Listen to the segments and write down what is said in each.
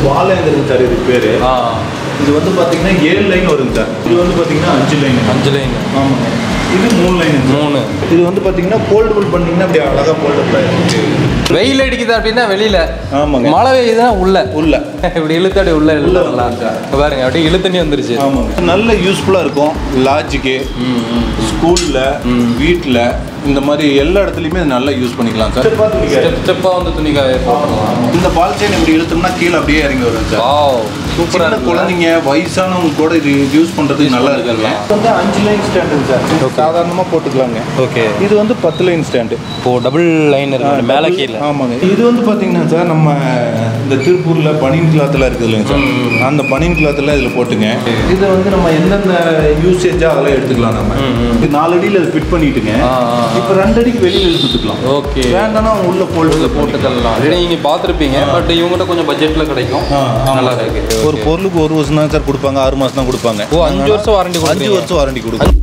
வாழேந்திரன் sir இது பேர் ஆ இது வந்து பார்த்தீங்கன்னா ஏழு லைன் வருங்க சார் இது வந்து பார்த்தீங்கன்னா அஞ்சு லைன் அஞ்சு லைன் ஆமாங்க இது மூணு லைன் மூணு இது வந்து பார்த்தீங்கன்னா ஃபோல்டபுள் பண்ணிங்கன்னா அப்படியே அழகாக ஃபோல்டபுள் ஆயிடும் வெயில் அடிக்குது அப்படின்னா வெளியில ஆமாங்க. மழை பெய்யுதுன்னா உள்ள உள்ள இப்படி இழுத்து அப்படியே உள்ள உள்ள இழுத்துடலாம் வந்துருச்சா? இப்ப பாருங்க அப்படியே இழு தண்ணி வந்துருச்சு ஆமாங்க நல்ல யூஸ்ஃபுல்லாக இருக்கும் லாஜிக்கு ஸ்கூலில் வீட்டில் இந்த மாதிரி எல்லா இடத்துலையுமே இது நல்லா யூஸ் பண்ணிக்கலாம் சார் ஸ்டெப் ஸ்டெப்பாக வந்து துணி காய போடலாம் இந்த பால் செயின் இப்படி இழுத்தோம்னா கீழே அப்படியே இறங்கி வரும் சார் வாவ் சூப்பராக சின்ன இருக்கு குழந்தைங்க வயசானவங்க கூட இது யூஸ் பண்ணுறதுக்கு நல்லா இருக்குங்க வந்து அஞ்சு லைன் ஸ்டாண்டுங்க சார் சாதாரணமாக போட்டுக்கலாங்க ஓகே இது வந்து பத்து லைன் ஸ்டாண்டு இப்போ டபுள் லைன் இருக்கு மேலே கீழே ஆமாங்க இது வந்து பார்த்தீங்கன்னா சார் நம்ம இந்த திருப்பூரில் பனியன் கிளாத்தில் இருக்குது இல்லைங்க சார் அந்த பனியன் கிளாத்தில் இதில் போட்டுங்க இது வந்து நம்ம எந்தெந்த யூசேஜாக அதெல்லாம் எடுத்துக்கலாம் நம்ம இது நாலு அடியில் அது ஃபிட் பண்ணிட்டுங்க ஆ, ஆ, ஆ. இப்போ ரெண்டு அடிக்கு வெளியில் எடுத்துக்கலாம் ஓகே வேண்டாம்னா உள்ள போட்டு போட்டு தள்ளலாம் நீங்க பார்த்துருப்பீங்க பட் இவங்ககிட்ட கொஞ்சம் பட்ஜெட்ல கிடைக்கும் ஆ, ஆமா. நல்லா இருக்கு ஒரு பொருளுக்கு ஒரு வருஷம் தான் சார் கொடுப்பாங்க ஆறு மாதம் தான் கொடுப்பாங்க ஓ, அஞ்சு வருஷம் warranty அஞ்சு கொடுக்குறீங்க. வருஷம் வாரண்டி கொடுக்கும்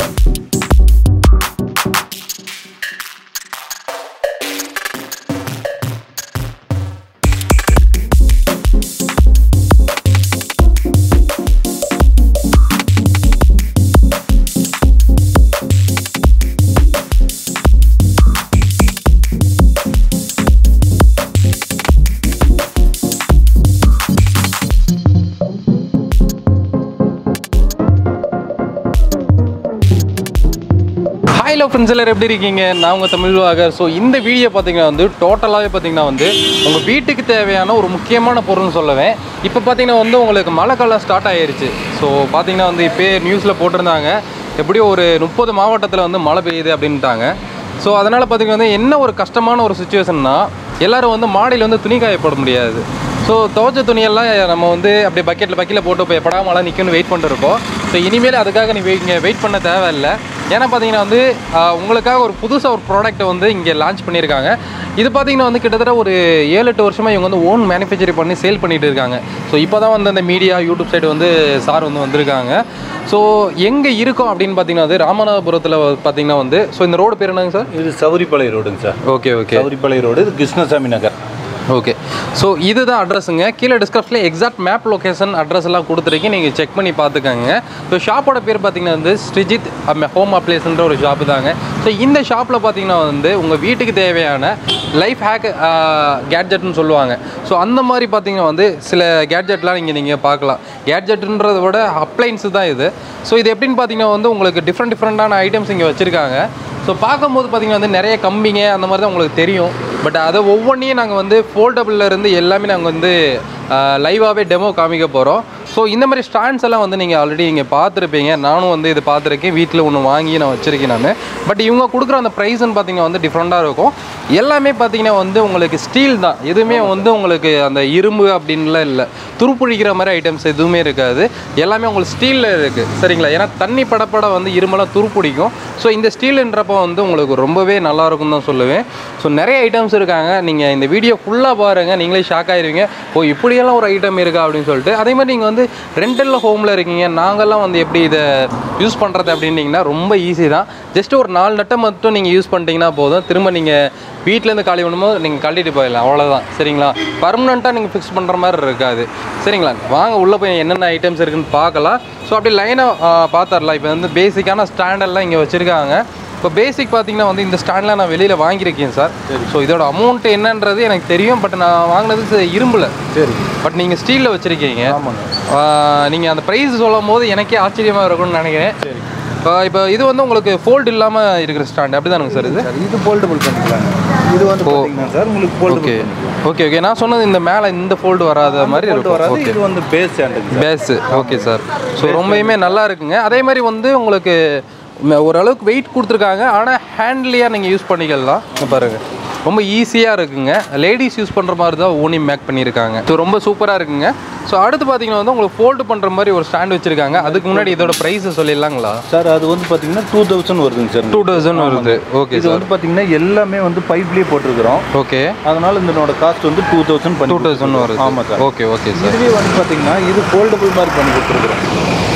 ஹாய் லவ் ஃப்ரெண்ட்ஸ் எல்லாரும் எப்படி இருக்கீங்க நான் உங்கள் தமிழ்வாக ஸோ இந்த வீடியோ பார்த்தீங்கன்னா வந்து டோட்டலாகவே பார்த்தீங்கன்னா வந்து உங்கள் வீட்டுக்கு தேவையான ஒரு முக்கியமான பொருள்னு சொல்லுவேன் இப்போ பார்த்தீங்கன்னா வந்து உங்களுக்கு மழை காலம் ஸ்டார்ட் ஆயிருச்சு ஸோ பார்த்தீங்கன்னா வந்து இப்போ நியூஸில் போட்டிருந்தாங்க எப்படியும் ஒரு முப்பது மாவட்டத்தில் வந்து மழை பெய்யுது அப்படின்ட்டாங்க ஸோ அதனால் பார்த்தீங்கன்னா வந்து என்ன ஒரு கஷ்டமான ஒரு சுச்சுவேஷன்னா எல்லாரும் வந்து மாடியில் வந்து துணி காய போட முடியாது ஸோ துவைச்ச துணியெல்லாம் நம்ம வந்து அப்படியே பக்கெட்டில் பக்கெட்டில் போட்டு இப்போ எப்படா மழை நிற்கும்னு வெயிட் பண்ணிட்டு இருப்போம் ஸோ இனிமேல் அதுக்காக நீ வெயிட் வெயிட் பண்ண தேவையில்லை ஏன்னா பார்த்தீங்கன்னா வந்து ஆஹ், உங்களுக்காக ஒரு புதுசாக ஒரு ப்ராடக்ட்டை வந்து இங்கே லான்ச் பண்ணியிருக்காங்க இது பார்த்தீங்கன்னா வந்து கிட்டத்தட்ட ஒரு ஏழு எட்டு வருஷமாக இவங்க வந்து ஓன் மேனுஃபேக்சரிங் பண்ணி சேல் பண்ணிட்டு இருக்காங்க ஸோ இப்போ தான் வந்து அந்த மீடியா யூடியூப் சைடு வந்து சார் வந்து வந்திருக்காங்க ஸோ எங்கே இருக்கோம் அப்படின்னு பார்த்தீங்கன்னா வந்து ராமநாதபுரத்தில் பார்த்தீங்கன்னா வந்து ஸோ இந்த ரோடு பேர் என்னங்க சார் இது சௌரிப்பாளைய ரோடுங்க sir okay okay Sowripalaya road இது கிருஷ்ணசாமி நகர் ஓகே ஸோ இதுதான் அட்ரஸுங்க கீழே டிஸ்கிரிப்ஷனில் எக்ஸாக்ட் மேப் லொகேஷன் அட்ரஸ் எல்லாம் கொடுத்துருக்கீங்க நீங்கள் செக் பண்ணி பார்த்துக்கோங்க ஸோ ஷாப்போட பேர் பார்த்தீங்கன்னா வந்து ஸ்ரிஜித் ஹோம் அப்ளைஸ்ன்ற ஒரு ஷாப்பு தாங்க ஸோ இந்த ஷாப்பில் பார்த்தீங்கன்னா வந்து உங்கள் வீட்டுக்கு தேவையான லைஃப் ஹேக் கேட்ஜெட்னு சொல்லுவாங்க ஸோ அந்த மாதிரி பார்த்தீங்கன்னா வந்து சில கேட்ஜெட்லாம் நீங்கள் நீங்கள் பார்க்கலாம் கேட்ஜெட்டுன்றதை விட அப்ளைன்ஸு தான் இது ஸோ இது எப்படின்னு பார்த்தீங்கன்னா வந்து உங்களுக்கு டிஃப்ரெண்ட் டிஃப்ரெண்ட்டான ஐட்டம்ஸ் இங்கே வச்சுருக்காங்க ஸோ பார்க்கும்போது பார்த்தீங்கன்னா வந்து நிறைய கம்பிங்க அந்த மாதிரி தான் உங்களுக்கு தெரியும் பட் அதை ஒவ்வொன்றையும் நாங்கள் வந்து foldable ல இருந்து எல்லாமே நாங்கள் வந்து லைவாகவே டெமோ காமிக்க போகிறோம் ஸோ இந்த மாதிரி ஸ்டாண்ட்ஸ் எல்லாம் வந்து நீங்கள் ஆல்ரெடி இங்கே பார்த்துருப்பீங்க நானும் வந்து இது பார்த்துருக்கேன் வீட்டில் ஒன்று வாங்கி நான் வச்சுருக்கேன் நான் பட் இவங்க கொடுக்குற அந்த ப்ரைஸ்ன்னு பார்த்தீங்கன்னா வந்து டிஃப்ரெண்ட்டாக இருக்கும் எல்லாமே பார்த்தீங்கன்னா வந்து உங்களுக்கு ஸ்டீல் தான் எதுவுமே வந்து உங்களுக்கு அந்த இரும்பு அப்படின்லாம் இல்லை துருப்பிடிக்கிற மாதிரி ஐட்டம்ஸ் எதுவுமே இருக்காது எல்லாமே உங்களுக்கு ஸ்டீலில் இருக்குது சரிங்களா ஏன்னா தண்ணி படப்பட வந்து இரும்பெல்லாம் துருப்பிடிக்கும் ஸோ இந்த ஸ்டீலுன்றப்போ வந்து உங்களுக்கு ரொம்பவே நல்லா இருக்கும் தான் சொல்லுவேன் ஸோ நிறைய ஐட்டம்ஸ் இருக்காங்க நீங்கள் இந்த வீடியோ ஃபுல்லாக பாருங்கள் நீங்களே ஷாக் ஆயிருவீங்க ஓ இப்படியெல்லாம் ஒரு ஐட்டம் இருக்கா அப்படின்னு சொல்லிட்டு அதே மாதிரி நீங்கள் வந்து ரெண்டலில் ஹோமில் இருக்கீங்க நாங்கள்லாம் வந்து எப்படி இதை யூஸ் பண்ணுறது அப்படின்னீங்கன்னா ரொம்ப ஈஸி தான் ஜஸ்ட் ஒரு நாலு நட்டை மட்டும் நீங்கள் யூஸ் பண்ணிட்டீங்கன்னா போதும் திரும்ப நீங்கள் வீட்டிலேருந்து காலி பண்ணும்போது நீங்கள் கழட்டிட்டு போயிடலாம் அவ்வளோதான் சரிங்களா பர்மனெண்ட்டாக நீங்கள் ஃபிக்ஸ் பண்ணுற மாதிரி இருக்காது சரிங்களா வாங்க உள்ளே போய் என்னென்ன ஐட்டம்ஸ் இருக்குன்னு பார்க்கலாம் ஸோ அப்படி லைனாக பார்த்துடலாம் இப்போ வந்து பேசிக்கான ஸ்டாண்டெல்லாம் இங்கே வச்சுருக்காங்க இப்போ பேசிக் பார்த்தீங்கன்னா வந்து இந்த ஸ்டாண்டில் நான் வெளியில் வாங்கியிருக்கேன் சார் ஸோ இதோட அமௌண்ட் என்னன்றது எனக்கு தெரியும் பட் நான் வாங்கினது ச- இரும்புல சரி பட் நீங்கள் ஸ்டீலில் வச்சுருக்கீங்க ஆமாங்க நீங்கள் அந்த ப்ரைஸ் சொல்லும் போது எனக்கே ஆச்சரியமாக இருக்கும்னு நினைக்கிறேன் சரி இப்போ இது வந்து உங்களுக்கு ஃபோல்டு இல்லாமல் இருக்கிற ஸ்டாண்ட் அப்படி தானுங்க சார் இது சார் இது ஃபோல்டபுள் பண்ணிக்கலாம் இது வந்து பார்த்தீங்கன்னா சார் உங்களுக்கு ஓகே ஃபோல்டபுள் ஓகே ஓகே நான் சொன்னது இந்த மேலே இந்த ஃபோல்டு வராத மாதிரி இருக்கும் வராது ஓகே இது வந்து பேஸ் ஸ்டாண்டுங்க sir base okay sir so ரொம்பவுமே நல்லா இருக்குங்க அதே மாதிரி வந்து உங்களுக்கு ம- ஓரளவுக்கு வெயிட் கொடுத்துருக்காங்க ஆனால் ஹேண்ட்லியாக நீங்கள் யூஸ் பண்ணிக்கலாம் இங்க பாருங்க ரொம்ப ஈஸியாக இருக்குங்க லேடிஸ் யூஸ் பண்ணுற மாதிரி தான் ஓனி மேக் பண்ணியிருக்காங்க ஸோ ரொம்ப சூப்பராக இருக்குங்க ஸோ அடுத்து பார்த்தீங்கன்னா வந்து உங்களுக்கு ஃபோல்டு பண்ணுற மாதிரி ஒரு ஸ்டாண்ட் வச்சுருக்காங்க அதுக்கு முன்னாடி இதோட ப்ரைஸ் சொல்லிடலாங்களா சார் அது வந்து பார்த்தீங்கன்னா டூ தௌசண்ட் வருதுங்க சார் டூ தௌசண்ட் வருது ஓகே இது வந்து பார்த்தீங்கன்னா எல்லாமே வந்து பைப்லேயே போட்டிருக்கிறோம் ஓகே அதனால இதனோட காஸ்ட் வந்து டூ தௌசண்ட் டூ தௌசண்ட் வருது ஆமாம் சார் ஓகே ஓகே சார் இதுவே வந்து பார்த்தீங்கன்னா இது ஃபோல்டபுள் மாதிரி பண்ணி கொடுத்துருக்குறோம்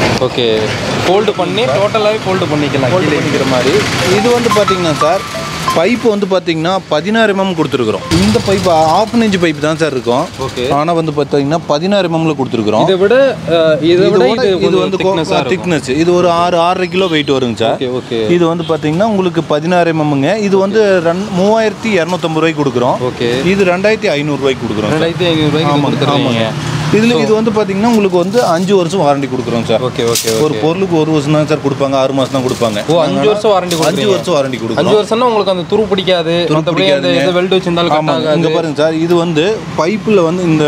ஓகே ஃபோல்டு பண்ணி டோட்டலாகவே ஃபோல்டு பண்ணிக்கலாம் ஃபோல்டு பண்ணிக்கிற மாதிரி இது வந்து பார்த்தீங்கன்னா சார் பைப்பு வந்து பார்த்தீங்கன்னா பதினாறு எம்எம் கொடுத்துருக்குறோம் இந்த பைப்பு ஆஃப் இன்ச் பைப் தான் சார் இருக்கும் ஓகே ஆனால் வந்து பார்த்தீங்கன்னா பதினாறு எம்எம்ல கொடுத்துருக்குறோம் இதை விட அஹ், இதை விட இதோட இது இது வந்து திக்னஸாக இருக்கும் திக்னஸ் இது ஒரு ஆறு ஆறரை கிலோ வெயிட் வருங்க சார் ஓகே ஓகே இது வந்து பார்த்தீங்கன்னா உங்களுக்கு பதினாறு எம்எம்ங்க இது வந்து ரெண் மூவாயிரத்தி இரநூத்தம்பது ரூபாய்க்கு கொடுக்குறோம் ஓகே இது ரெண்டாயிரத்தி ஐநூறுரூவாய்க்கு கொடுக்குறோம் ரெண்டாயிரத்தி ஐநூறுரூவாய்க்கு கொடுத்துருவீங்க இதில் இது வந்து பார்த்தீங்கன்னா உங்களுக்கு வந்து அஞ்சு வருஷம் வாரண்டி கொடுக்குறோம் சார் ஓகே ஓகே ஒரு பொருளுக்கு ஒரு வருஷம் தான் சார் கொடுப்பாங்க ஆறு மாதம் தான் கொடுப்பாங்க ஓ அஞ்சு வருஷம் வாரண்டி அஞ்சு கொடுக்குறீங்க வருஷம் வாரண்டி கொடுக்குறோம் அஞ்சு வருஷம்னா உங்களுக்கு அந்த துரு பிடிக்காது மற்றபடி அந்த பிடிக்காதுங்க. இது வெல்ட் வச்சிருந்தாலும் கட் ஆமாங்க ஆகாது இங்க பாருங்க சார் இது வந்து பைப்பில் வந்து இந்த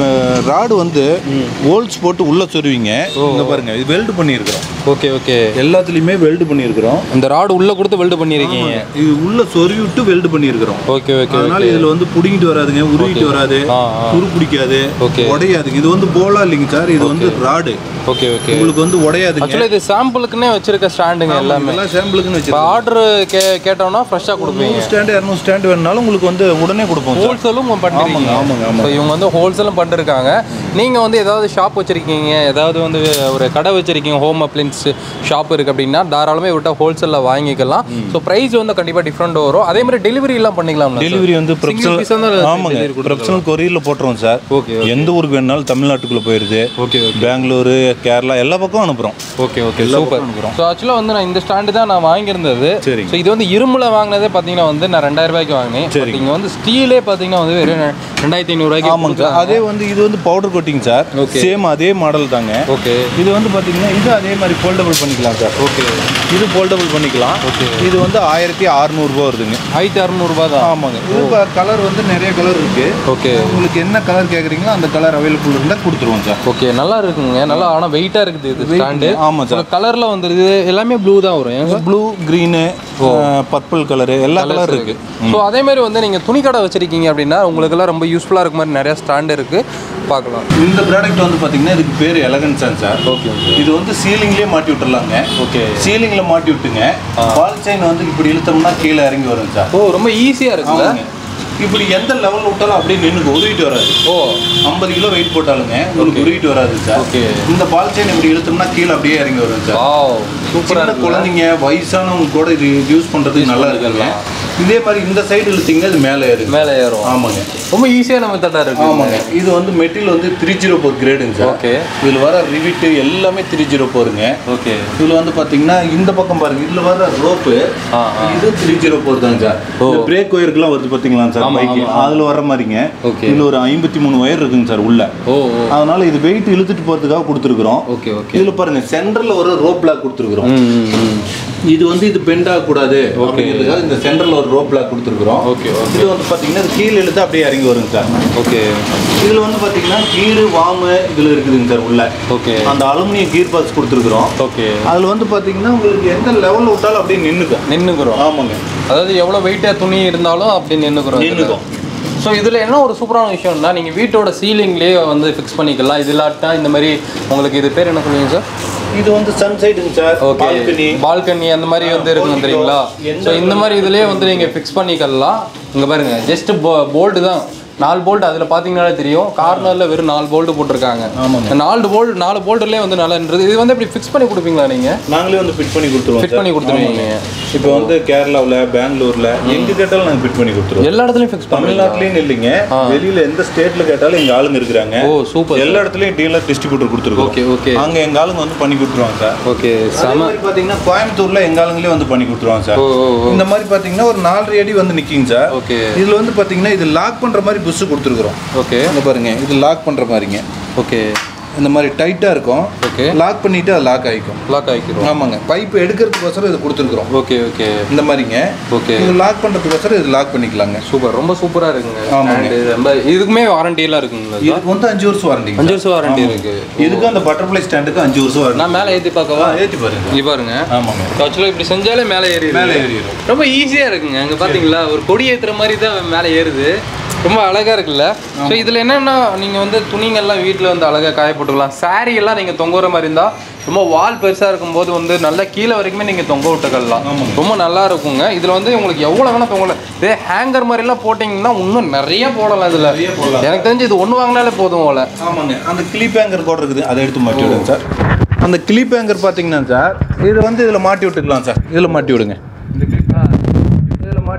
ராடு வந்து ஹோல்ஸ் போட்டு உள்ள சொருவிங்க இங்க பாருங்க இது வெல்டு பண்ணியிருக்கிறோம் ஓகே ஓகே எல்லாத்துலேயுமே வெல்டு பண்ணியிருக்கிறோம் இந்த ராடு உள்ள கொடுத்து வெல்ட் பண்ணியிருக்கீங்க இது உள்ள சொருவி விட்டு வெல்டு பண்ணியிருக்கிறோம் ஓகே ஓகே அதனால இதுல வந்து புடிங்கிட்டு வராதுங்க உருவிட்டு வராது ஆ ஆ துரு பிடிக்காது ஓகே உடையாதுங்க இது வந்து போலா இல்லைங்க சார் இது வந்து ராடு ஓகே ஓகே உங்களுக்கு வந்து உடையாதுங்க ஆக்சுவலாக இது சாம்பிளுக்குன்னே வச்சிருக்க ஸ்டாண்டுங்க எல்லாமே எல்லாம் சாம்பிளுக்குன்னு இப்போ வச்சு ஆர்டர் கே கேட்டோம்னா ஃப்ரெஷ்ஷாக கொடுப்பீங்க நூறு ஸ்டாண்டு இரநூறு ஸ்டாண்டு வேணுனாலும் உங்களுக்கு வந்து உடனே கொடுப்போம் சார் ஹோல்சேலும் பண்ணுறீங்க ஆமாங்க, ஆமாங்க, ஆமாங்க. ஸோ இவங்க வந்து ஹோல்சேலும் பண்ணிருக்காங்க நீங்கள் வந்து ஏதாவது ஷாப் வச்சுருக்கீங்க ஏதாவது வந்து ஒரு கடை வச்சுருக்கீங்க ஹோம் அப்ளைன்ஸ் ஷாப் இருக்குது அப்படின்னா தாராளமாக விட்டா ஹோல்சேலில் வாங்கிக்கலாம் ஸோ ப்ரைஸ் வந்து கண்டிப்பாக டிஃப்ரெண்ட் வரும் அதே மாதிரி டெலிவரி எல்லாம் பண்ணிக்கலாம் டெலிவரி வந்து piece தான் ப்ரொஃபஷனல் ஆமாங்க delivery கொடுத்துருவோம். ப்ரொஃபஷனல் கொரியரில் போட்டுருவோம் சார் ஓகே எந்த ஊருக்கு வேணாலும் தமிழ்நாட்டுக்குள்ள போயிருது ஓகே பெங்களூரு கேரளா எல்லா பக்கம் அனுப்புகிறோம் ஓகே ஓகே சூப்பர் ஸோ ஆக்சுவலாக வந்து நான் இந்த ஸ்டாண்டு தான் நான் வாங்கியிருந்தது சரிங்க. ஸோ இது வந்து இரும்புல வாங்கினதே பார்த்தீங்கன்னா வந்து நான் ரெண்டாயிரம் ரூபாய்க்கு வாங்கினேன் சரிங்க. இங்கே வந்து ஸ்டீலே பார்த்தீங்கன்னா வந்து வெறும் ரெண்டாயிரத்தி ஐநூறுரூவாய்க்கு ஆமாங்க சார் அதே வந்து இது வந்து powder coating sir Okay. Same அதே மாடல் தாங்க ஓகே இது வந்து பார்த்தீங்கன்னா இது அதே மாதிரி ஃபோல்டபுள் பண்ணிக்கலாம் சார் ஓகே இது ஃபோல்டபுள் பண்ணிக்கலாம் Okay. இது வந்து ஆயிரத்தி அறநூறுபா வருதுங்க ஆயிரத்தி அறநூறுபா தான் ஆமாங்க இது கலர் வந்து நிறைய கலர் இருக்கு ஓகே உங்களுக்கு என்ன கலர் கேட்குறீங்களோ அந்த கலர் அவைலபிள் இருந்தால் கொடுத்துருவோம் சார் ஓகே நல்லா இருக்குங்க நல்லா ஆனால் வெயிட்டாக இருக்குது இது ஸ்டாண்டு ஆமாம் சார் கலரில் வந்துருது எல்லாமே ப்ளூ தான் வரும் ஏங்க ப்ளூ க்ரீனு பர்பிள் கலரு எல்லா கலர் இருக்கு ஸோ அதே மாதிரி வந்து நீங்கள் துணி கடை வச்சிருக்கீங்க அப்படின்னா உங்களுக்கெல்லாம் ரொம்ப யூஸ்ஃபுல்லாக இருக்க மாதிரி நிறைய ஸ்டாண்ட் இருக்குது பார்க்கலாம் இந்த ப்ராடக்ட் வந்து பார்த்தீங்கன்னா இதுக்கு பேர் எலகன்ஸ் சார் ஓகே இது வந்து சீலிங்லேயே மாட்டி விட்டுறலாங்க ஓகே சீலிங்கில் மாட்டி விட்டுங்க பால் செயின் வந்து இப்படி இழுத்தோம்னா கீழே இறங்கி வரும் சார் ஓ ரொம்ப ஈஸியாக இருக்குல்ல ஆமாங்க. இப்படி எந்த லெவலில் விட்டாலும் அப்படியே நின்று உருவிட்டு வராது ஓ ஐம்பது கிலோ வெயிட் போட்டாலுங்க உங்களுக்கு உருவிட்டு வராது சார் ஓகே இந்த பால் செயின் இப்படி இழுத்தோம்னா கீழே அப்படியே இறங்கி வரும் சார் வாவ் சூப்பராக சின்ன இருக்கு குழந்தைங்க வயசானவங்க கூட இது யூஸ் பண்ணுறதுக்கு நல்லா இருக்குங்க இதே மாதிரி இந்த சைடு இழுத்தீங்க அது மேலே ஏறுங்க மேலே ஏறும் ஆமாங்க ரொம்ப ஈஸியான மெத்தடாக இருக்கு ஆமாங்க இது வந்து மெட்டீரியல் வந்து த்ரீ ஜீரோ ஃபோர் கிரேடுங்க சார் ஓகே இதில் வர ரிவிட்டு எல்லாமே த்ரீ ஜீரோ ஃபோருங்க ஓகே இதில் வந்து பார்த்தீங்கன்னா இந்த பக்கம் பாருங்க இதில் வர ரோப்பு ஆ ஆ இது த்ரீ ஜீரோ ஃபோர் தாங்க சார் இந்த பிரேக் ஒயருக்குலாம் வருது பார்த்தீங்களா சார் ஆமா, பைக்கு ஆமா. அதில் வர மாதிரிங்க Okay. இதில் ஒரு ஐம்பத்தி மூணு ஒயர் இருக்குங்க சார் உள்ள ஓ ஓ அதனால இது வெயிட் இழுத்துட்டு போகிறதுக்காக கொடுத்துருக்குறோம் ஓகே ஓகே இதில் பாருங்க சென்டரில் ஒரு ரோப் லாக் கொடுத்துருக்குறோம் ம் ம், ம் இது வந்து இது பெண்ட் ஆகக்கூடாது அப்படிங்கிறதுக்காக இந்த சென்டரில் ஒரு ரோப் லாக் கொடுத்துருக்குறோம் ஓகே ஓகே இது வந்து பார்த்தீங்கன்னா இது கீழே இழுத்து அப்படியே இறங்கி வருங்க சார் ஓகே இதில் வந்து பார்த்தீங்கன்னா கீரு வாமு இதில் இருக்குதுங்க சார் உள்ள ஓகே அந்த அலுமினியம் கீர் பாக்ஸ் கொடுத்துருக்குறோம் ஓகே அதில் வந்து பார்த்தீங்கன்னா உங்களுக்கு எந்த லெவலில் விட்டாலும் அப்படியே நின்றுக்கும் நின்றுக்குறோம் ஆமாங்க அதாவது எவ்வளோ வெயிட்டாக துணி இருந்தாலும் அப்படி நின்றுக்குறோம் நின்னுக்கும். ஸோ இதில் என்ன ஒரு சூப்பரான விஷயம்னா நீங்கள் வீட்டோட சீலிங்லேயே வந்து ஃபிக்ஸ் பண்ணிக்கலாம் இது இல்லாட்டா இந்த மாதிரி உங்களுக்கு இது பேர் என்ன சொல்லுவீங்க சார் இது வந்து சன் சைடுங்க சார் ஓகே பால்கனி பால்கனி அந்த மாதிரி வந்து இருக்குங்க தெரியுங்களா ஸோ இந்த மாதிரி இதுலேயே வந்து நீங்கள் ஃபிக்ஸ் பண்ணிக்கலாம் இங்கே பாருங்க ஜஸ்ட் போல்டு தான் நாலு போல்ட் அதில் பார்த்தீங்கன்னாலே தெரியும் கார்னரில் வெறும் நாலு போல்ட் போட்டிருக்காங்க ஆமாங்க. இந்த நாலு போல்ட் நாலு போல்ட்லேயே வந்து நல்லான்றது இது வந்து இப்படி ஃபிக்ஸ் பண்ணி கொடுப்பீங்களா நீங்கள் நாங்களே வந்து ஃபிட் பண்ணி கொடுத்துருவோம் ஃபிட் பண்ணி கொடுத்துருவீங்க இப்போ வந்து கேரளாவில் பெங்களூர்ல எங்க கேட்டாலும் நாங்கள் ஃபிட் பண்ணி கொடுத்துருவோம் எல்லா இடத்துலையும் ஃபிக்ஸ் பண்ணுவீங்களா தமிழ்நாட்டிலையும் இல்லைங்க வெளியில எந்த ஸ்டேட்ல கேட்டாலும் எங்க ஆளுங்க இருக்கிறாங்க ஓ சூப்பர் எல்லா இடத்துலயும் டீலர் டிஸ்ட்ரிபியூட்டர் கொடுத்துருக்கோம் ஓகே ஓகே அங்க எங்க ஆளுங்க வந்து பண்ணி கொடுத்துருவாங்க சார் ஓகே அதே செம மாதிரி பாத்தீங்கன்னா கோயம்புத்தூர்ல எங்க ஆளுங்களே வந்து பண்ணி கொடுத்துருவாங்க சார் ஓ ஓ ஓ இந்த மாதிரி பாத்தீங்கன்னா ஒரு நாலரை அடி வந்து நிக்கிங்க சார் ஓகே இதுல வந்து பாத்தீங்கன்னா இது லாக் பண்ற மாதிரி புஷ் கொடுத்துருக்குறோம் ஓகே இங்க பாருங்க இது லாக் பண்ற மாதிரிங்க ஓகே இந்த மாதிரி டைட்டா இருக்கும் ஓகே லாக் பண்ணிட்டு அது லாக் ஆயிக்கும் லாக் ஆகிக்கிறோம் ஆமாங்க பைப் எடுக்கிறதுக்கோசரம் இது கொடுத்துருக்குறோம் ஓகே ஓகே இந்த மாதிரிங்க ஓகே இது லாக் பண்றதுக்கோசரம் இது லாக் பண்ணிக்கலாங்க சூப்பர் ரொம்ப சூப்பரா இருக்குங்க ஆமாங்க. And ரொம்ப இதுக்குமே வாரண்டி எல்லாம் இருக்குங்களா இதுக்கு வந்து அஞ்சு வருஷம் வாரண்டி அஞ்சு வருஷம் வாரண்டி இருக்கு இதுக்கு அந்த பட்டர்ஃப்ளை ஸ்டாண்டுக்கு அஞ்சு வருஷம் வாரண்டி நான் மேலே ஏற்றி பார்க்கவா ஏற்றி பாருங்க இங்க பாருங்க ஆமாங்க ஆக்சுவலாக இப்படி செஞ்சாலே மேலே ஏறி மேலே ஏறிடும் ரொம்ப ஈஸியாக இருக்குங்க அங்கே பார்த்தீங்களா ஒரு கொடி ஏற்றுற மாதிரி தான் மேலே ஏறுது ரொம்ப அழகாக இருக்குல்ல ஸோ இதில் என்னென்னா நீங்கள் வந்து துணிங்கள்லாம் வீட்டில் வந்து அழகாக காய போட்டுக்கலாம் saree எல்லாம் நீங்கள் தொங்குற மாதிரி இருந்தால் ரொம்ப வால் பெருசாக இருக்கும்போது வந்து நல்லா கீழே வரைக்குமே நீங்கள் தொங்க விட்டுக்கலாம் ஆமாங்க. ரொம்ப நல்லா இருக்குங்க இதில் வந்து உங்களுக்கு எவ்வளோ வேணால் தொங்கலாம் இதே ஹேங்கர் மாதிரிலாம் போட்டிங்கன்னா இன்னும் நிறைய போடலாம் இதில் நிறைய போடலாம். எனக்கு தெரிஞ்சு இது ஒன்று வாங்கினாலே போதும் போல ஆமாங்க அந்த கிளிப் ஹேங்கர் கூட இருக்குது அதை எடுத்து மாட்டி விடுங்க சார் அந்த கிளிப் ஹேங்கர் பார்த்தீங்கன்னா சார் இது வந்து இதில் மாட்டி விட்டுக்கலாம் சார் இதில் மாட்டி விடுங்க இதில் மாட்டி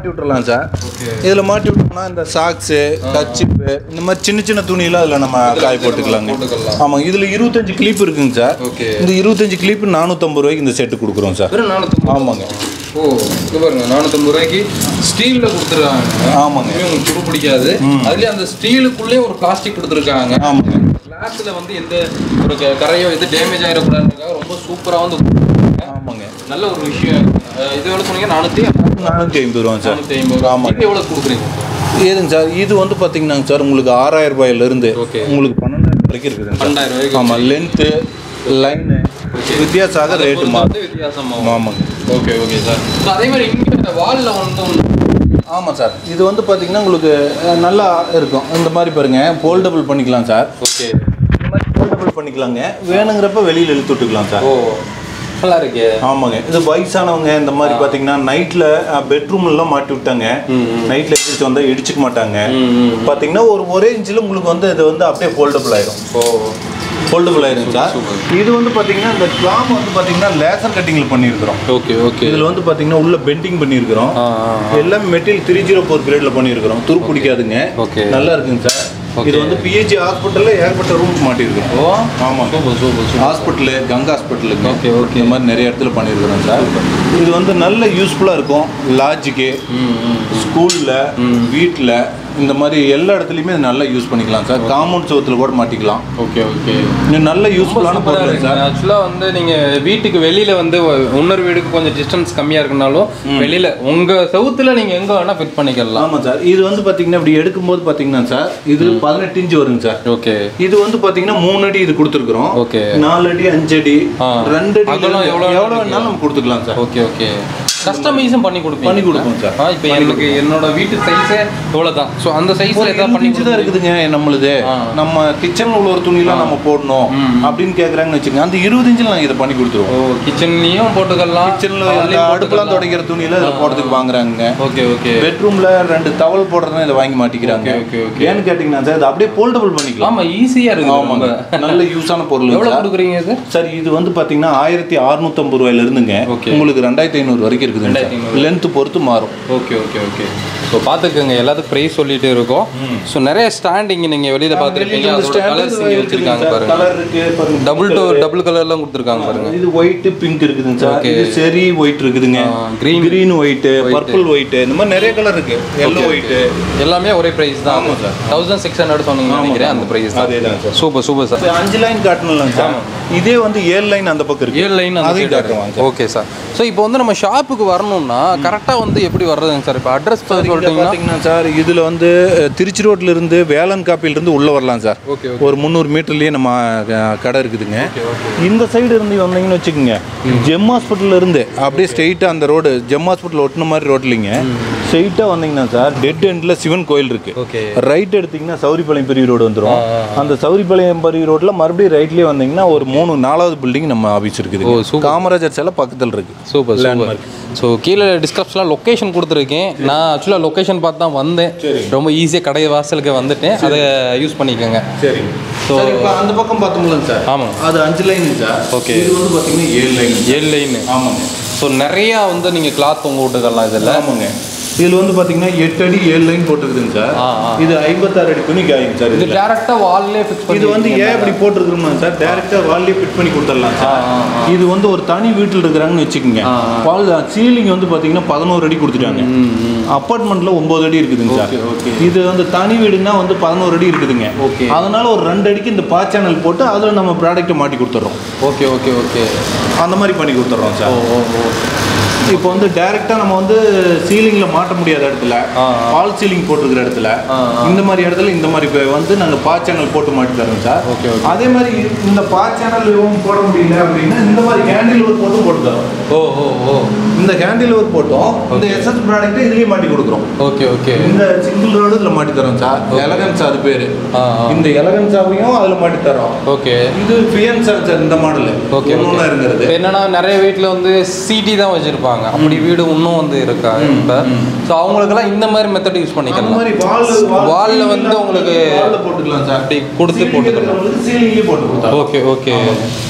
மாட்டி விட்டுறலாம் சார் இதில் மாட்டி விட்டோம்னா இந்த சாக்ஸு கச்சிப்பு இந்த மாதிரி சின்ன சின்ன துணியெல்லாம் அதில் நம்ம காய போட்டுக்கலாங்க போட்டுக்கலாம். ஆமாங்க இதில் இருபத்தஞ்சு கிளிப் இருக்குங்க சார் ஓகே இந்த இருபத்தஞ்சு கிளிப் நானூற்றம்பது ரூபாய்க்கு இந்த செட்டு கொடுக்குறோம் சார் வெறும் நானூற்றம்பது ஆமாங்க ஓ இது பாருங்க நானூற்றம்பது ரூபாய்க்கு ஸ்டீலில் கொடுத்துருக்காங்க ஆமாங்க இனிமே உங்களுக்கு துரு பிடிக்காது அதுலேயே அந்த ஸ்டீலுக்குள்ளே ஒரு பிளாஸ்டிக் கொடுத்துருக்காங்க ஆமாங்க கிளாஸ்ல வந்து எந்த ஒரு க- கரையோ எது டேமேஜ் ஆகிடக்கூடாதுக்காக ரொம்ப சூப்பராக வந்து கொடுத்திருக்காங்க. ஆமாங்க நல்ல ஒரு விஷயம் அஹ் இது எவ்வளோ சொன்னீங்க நானூற்றி நானூற்றி ஐம்பது ரூபா சார் நானூற்றி ஐம்பது ஆமாங்க. இது எவ்வளோ கொடுக்குறீங்க ஏதுங்க சார் இது வந்து பார்த்தீங்கன்னாங்க சார் உங்களுக்கு ஆறாயிரம் ரூபாயிலிருந்து Okay. உங்களுக்கு பன்னெண்டாயிரம் வரைக்கும் இருக்குதுங்க சார் பன்னெண்டாயிரம் ரூபாய்க்கு ஆமாம் லென்த்து லைனு வித்தியாசமாக ரேட்டு மாறும் வந்து வித்தியாசமாகும் ஆமாங்க ஓகே ஓகே சார் ஸோ அதே மாதிரி இங்கே வாலில் வந்து ஒன்று ஆமாம் சார் இது வந்து பார்த்தீங்கன்னா உங்களுக்கு அஹ், நல்லா இருக்கும் இந்த மாதிரி பாருங்க ஃபோல்டபுள் பண்ணிக்கலாம் சார் ஓகே இந்த மாதிரி ஃபோல்டபுள் பண்ணிக்கலாங்க வேணுங்கிறப்ப வெளியில் இழுத்து விட்டுக்கலாம் சார் ஓ நல்லா இருக்கே ஆமாங்க இது வயசானவங்க இந்த மாதிரி பார்த்தீங்கன்னா நைட்டில் பெட்ரூம்லாம் மாட்டி விட்டாங்க நைட்டில் எந்திரிச்சு வந்தால் இடிச்சுக்க மாட்டாங்க பார்த்தீங்கன்னா ஒரு ஒரே இன்ச்சில் உங்களுக்கு வந்து இது வந்து அப்படியே ஃபோல்டபுள் ஆயிரும் ஓ ஃபோல்டபுள் ஆயிரும் சார் இது வந்து பார்த்தீங்கன்னா இந்த கிளாம் வந்து பார்த்தீங்கன்னா லேசர் கட்டிங்கில் பண்ணியிருக்கிறோம் ஓகே ஓகே இதில் வந்து பார்த்தீங்கன்னா உள்ள பெண்டிங் பண்ணியிருக்கிறோம் ஆ ஆ எல்லாம் மெட்டீரியல் த்ரீ ஜீரோ ஃபோர் கிரேடில் பண்ணியிருக்கிறோம் துரு பிடிக்காதுங்க ஓகே நல்லா இருக்குங்க சார் Okay. இது வந்து பிஹெச்சி ஹாஸ்பிட்டலில் ஏகப்பட்ட ரூம்ஸ் மாட்டியிருக்கிறோம் ஓ ஆமாங்க super super super hospital Ganga ஹாஸ்பிட்டலுக்கு Okay, okay. இந்த மாதிரி நிறைய இடத்துல பண்ணியிருக்கிறோம் சார் இது வந்து நல்ல யூஸ்ஃபுல்லாக இருக்கும் லாட்ஜுக்கு ம் ம் ஸ்கூலில் வீட்டில் இந்த மாதிரி எல்லா இடத்துலையுமே இது நல்லா யூஸ் பண்ணிக்கலாம் சார் காம்பவுண்ட் சவுத்தில் கூட மாட்டிக்கலாம் ஓகே ஓகே இது நல்ல யூஸ்ஃபுல்லான பொருள் சார் ஆக்சுவலாக வந்து நீங்கள் வீட்டுக்கு வெளியில் வந்து இன்னொரு வீடுக்கு கொஞ்சம் டிஸ்டன்ஸ் கம்மியாக இருக்குனாலும் வெளியில் உங்கள் செவுத்துல நீங்கள் எங்கே வேணால் ஃபிட் பண்ணிக்கலாம் ஆமாம் சார் இது வந்து பார்த்தீங்கன்னா இப்படி எடுக்கும்போது பார்த்தீங்கன்னா சார் இது பதினெட்டு இன்ச்சு வருங்க சார் ஓகே இது வந்து பார்த்தீங்கன்னா மூணு அடி இது கொடுத்துருக்குறோம் ஓகே நாலு அடி அஞ்சு அடி ஆ. ரெண்டு அடி அகலம் எவ்வளோ எவ்வளோ வேணாலும் நம்ம கொடுத்துக்கலாம் சார் ஓகே ஓகே கஸ்டமைஸும் பண்ணி கொடுப்பீங்க பண்ணி கொடுப்போம் சார் ஆ இப்போ எனக்கு என்னோட வீட்டு சைஸே இவ்வளோ தான் ஸோ அந்த சைஸில் ஏதாவது பண்ணி இன்ச்சு தான் இருக்குதுங்க நம்மளுது நம்ம கிச்சன்ல உள்ள ஒரு துணிலாம் நம்ம போடணும் அப்படின்னு கேக்குறாங்கன்னு வச்சுக்கோங்க அந்த இருபது இன்ச்சில் நாங்கள் இதை பண்ணி கொடுத்துருவோம் ஓ கிச்சன்லேயும் போட்டுக்கலாம் கிச்சன்ல அடுப்புலாம் துடைக்கிற துணியில இதில் போடுறதுக்கு வாங்குறாங்க ஓகே ஓகே பெட்ரூம்ல ரெண்டு டவல் போடுறதுனா இதை வாங்கி மாட்டிக்கிறாங்க Okay, okay, ஏன்னு கேட்டிங்கன்னா சார் இது அப்படியே போல்டபுள் பண்ணிக்கலாம் ஆமாம் ஈஸியாக இருக்குது ஆமாங்க ரொம்ப நல்ல யூஸான பொருள் எவ்வளோ சார் கொடுக்குறீங்க இது சார் இது வந்து பாத்தீங்கன்னா ஆயிரத்தி அறுநூத்தம்பது ரூபாயில இருந்துங்க Okay. உங்களுக்கு ரெண்டாயிரத்தி ஐநூறு வரைக்கும் இருக்குதுங்க சார் லென்த் பொறுத்து மாறும் ஓகே ஓகே ஓகே ஸோ பார்த்துக்கோங்க எல்லாத்துக்கும் ப்ரைஸ் சொல்லிட்டு இருக்கோம் ஸோ நிறைய ஸ்டாண்டிங் நீங்கள் வெளியில் பார்த்துருப்பீங்க அதோட கலர்ஸ் இங்கே வச்சுருக்காங்க பாருங்க கலர் இருக்கு பாருங்க டபுள் டோ டபுள் கலர்லாம் கொடுத்துருக்காங்க பாருங்க இது ஒயிட் பிங்க் இருக்குதுங்க சார் Okay. இது செரி ஒயிட் இருக்குதுங்க green. Green white purple white இந்த மாதிரி நிறைய கலர் இருக்கு எல்லோ ஒயிட் எல்லாமே ஒரே ப்ரைஸ் தான் ஆமாம் சார். தௌசண்ட் சிக்ஸ் ஹண்ட்ரட் சொன்னீங்க நினைக்கிறேன் அந்த ப்ரைஸ் தான் அதேதான் சார் சூப்பர் சூப்பர் சார் அஞ்சு லைன் காட்டணும் சார் இதே வந்து ஏழு லைன் அந்த பக்கம் இருக்கு ஏழு லைன் அந்த அதையும் side காட்டுறோம் இருக்கு. ஓகே சார் ஸோ இப்போ வந்து நம்ம ஷாப்புக்கு வரணும்னா கரெக்டாக வந்து எப்படி வர்றதுங்க சார் இப்போ அட்ரஸ் இங்க சொல்லிட்டீங்கன்னா பாத்தீங்கன்னா சார் இதுல வந்து அஹ், திருச்சி ரோட்ல இருந்து வேலன் காப்பில இருந்து உள்ள வரலாம் சார் ஓகே ஒரு முந்நூறு மீட்டர்லயே நம்ம அஹ், கடை இருக்குதுங்க இந்த சைடு இருந்து வந்தீங்கன்னு வச்சுக்கோங்க ஜெம் ஹாஸ்பிட்டல்ல இருந்து அப்படியே ஸ்ட்ரெயிட்டா அந்த ரோடு ஜெம் ஹாஸ்பிட்டல் ஒட்டின மாதிரி ரோட்லிங்க ஸ்ட்ரெயிட்டா வந்தீங்கன்னா சார் டெட் எண்ட்ல சிவன் கோயில் இருக்கு ஓகே ரைட் எடுத்தீங்கன்னா சௌரிபாளையம் பெரிய ரோடு வந்துடும் அந்த சௌரிபாளையம் பெரிய ரோட்ல மறுபடியும் ரைட்லயே வந்தீங்கன்னா ஒரு மூணு நாலாவது பில்டிங் நம்ம ஆபீஸ் இருக்குது ஓ, super. காமராஜர் சிலை பக்கத்துல இருக்கு சூப்பர் சூப்பர் ஸோ கீழே டிஸ்கிரிப்ஷனில் லொக்கேஷன் கொடுத்துருக்கேன் நான் ஆக்சுவலாக லொக்கேஷன் பார்த்து தான் வந்தேன் ரொம்ப ஈஸியாக கடை வாசலுக்கு வந்துட்டேன் அதை யூஸ் பண்ணிக்கோங்க சரி சார் இப்போ அந்த பக்கம் பார்த்தோம்ல சார் ஆமாம் அது அஞ்சு லைன் சார் Okay. இது வந்து பார்த்தீங்கன்னா ஏழு லைன் ஏழு லைன் ஆமாங்க ஸோ நிறையா வந்து நீங்கள் கிளாத் தொங்க விட்டுக்கலாம் இதில் ஆமாங்க இதில் வந்து பார்த்தீங்கன்னா எட்டு அடி ஏழு லைன் போட்டுருக்குதுங்க சார் ஆ, ஆ. இது ஐம்பத்தாறு அடி துணி காயும் சார் இது இதில் டேரெக்டாக வால்லே ஃபிக்ஸ் பண்ணி இது வந்து ஏன் இப்படி போட்டிருக்கிறோம்னா சார் டேரெக்டாக வால்லே ஃபிட் பண்ணி கொடுத்துடலாம் சார் ஆ, ஆ, இது வந்து ஒரு தனி வீட்டில் இருக்கிறாங்கன்னு வச்சுக்கோங்க ஆ, பால் சீலிங் வந்து பார்த்தீங்கன்னா பதினோரு அடி கொடுத்துட்டாங்க அப்பார்ட்மெண்ட்ல ஒன்பது அடி இருக்குதுங்க சார் ஓகே இது வந்து தனி வீடுனா வந்து பதினோரு அடி இருக்குதுங்க Okay. அதனால ஒரு ரெண்டு அடிக்கு இந்த பா சேனல் போட்டு அதில் நம்ம ப்ராடக்ட்டை மாட்டி கொடுத்துட்றோம் ஓகே ஓகே ஓகே அந்த மாதிரி பண்ணி கொடுத்துட்றோம் சார் ஓ ஓ ஓ இப்போ வந்து டைரெக்டாக நம்ம வந்து சீலிங்கில் மாட்ட முடியாத இடத்துல ஆ, பால் சீலிங் போட்டிருக்கிற இடத்துல ஆ, இந்த மாதிரி இடத்துல இந்த மாதிரி இப்ப வந்து நாங்கள் பா சேனல் போட்டு மாட்டி தரோம் சார் Okay, okay. அதே மாதிரி இந்த பா சேனல் போட முடியல அப்படின்னா இந்த மாதிரி கேண்டில் ஒர்க் போட்டும் போட்டு தரோம் ஓ ஓ ஓ இந்த கேண்டில் ஒர்க் போட்டோம் இந்த எஸ்எஸ் ப்ராடக்ட்டை இதுலேயே மாட்டி கொடுக்குறோம் ஓகே ஓகே இந்த சிங்கிள் ரோடு இதில் மாட்டி தரோம் சார் எலகன்ஸ் அது பேர் ஆ ஆ இந்த எலகன்ஸாவையும் அதில் மாட்டி தரோம் ஓகே இது ஃபியன்ஸா சார் இந்த மாடல் ஓகே ஒன்று ஓகே இருக்கிறது இப்போ என்னன்னா நிறைய வீட்டில் வந்து சிடி தான் வச்சிருப்பாங்க அப்படி வீடு இன்னும் வந்து இருக்காங்க இப்போ ஸோ அவங்களுக்கெல்லாம் இந்த மாதிரி மெத்தட் யூஸ் அந்த பண்ணிக்கலாம் மாதிரி வால் வால்ல வந்து உங்களுக்கு வால்ல போட்டுக்கலாம் சார் அப்படி கொடுத்து போட்டுக்கலாம் சீலிங்லேயே போட்டு கொடுத்தா okay okay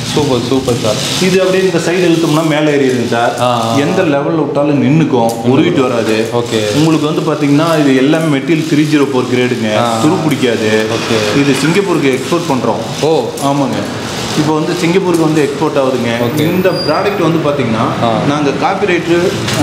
super super sir இது அப்படியே இந்த சைடு இழுத்தோம்னா மேலே ஏறிடுங்க சார் ஆ, ஆ. எந்த லெவலில் விட்டாலும் நின்றுக்கும் உருவிட்டு வராது ஓகே உங்களுக்கு வந்து பார்த்தீங்கன்னா இது எல்லாமே மெட்டீரியல் த்ரீ ஜீரோ ஃபோர் கிரேடுங்க துரு பிடிக்காது ஓகே இது சிங்கப்பூருக்கு எக்ஸ்போர்ட் பண்ணுறோம் ஓ ஆமாங்க இப்போ வந்து சிங்கப்பூருக்கு வந்து எக்ஸ்போர்ட் ஆகுதுங்க இந்த ப்ராடக்ட் வந்து பார்த்தீங்கன்னா ஆ. நாங்கள் காப்பி ரைட்டு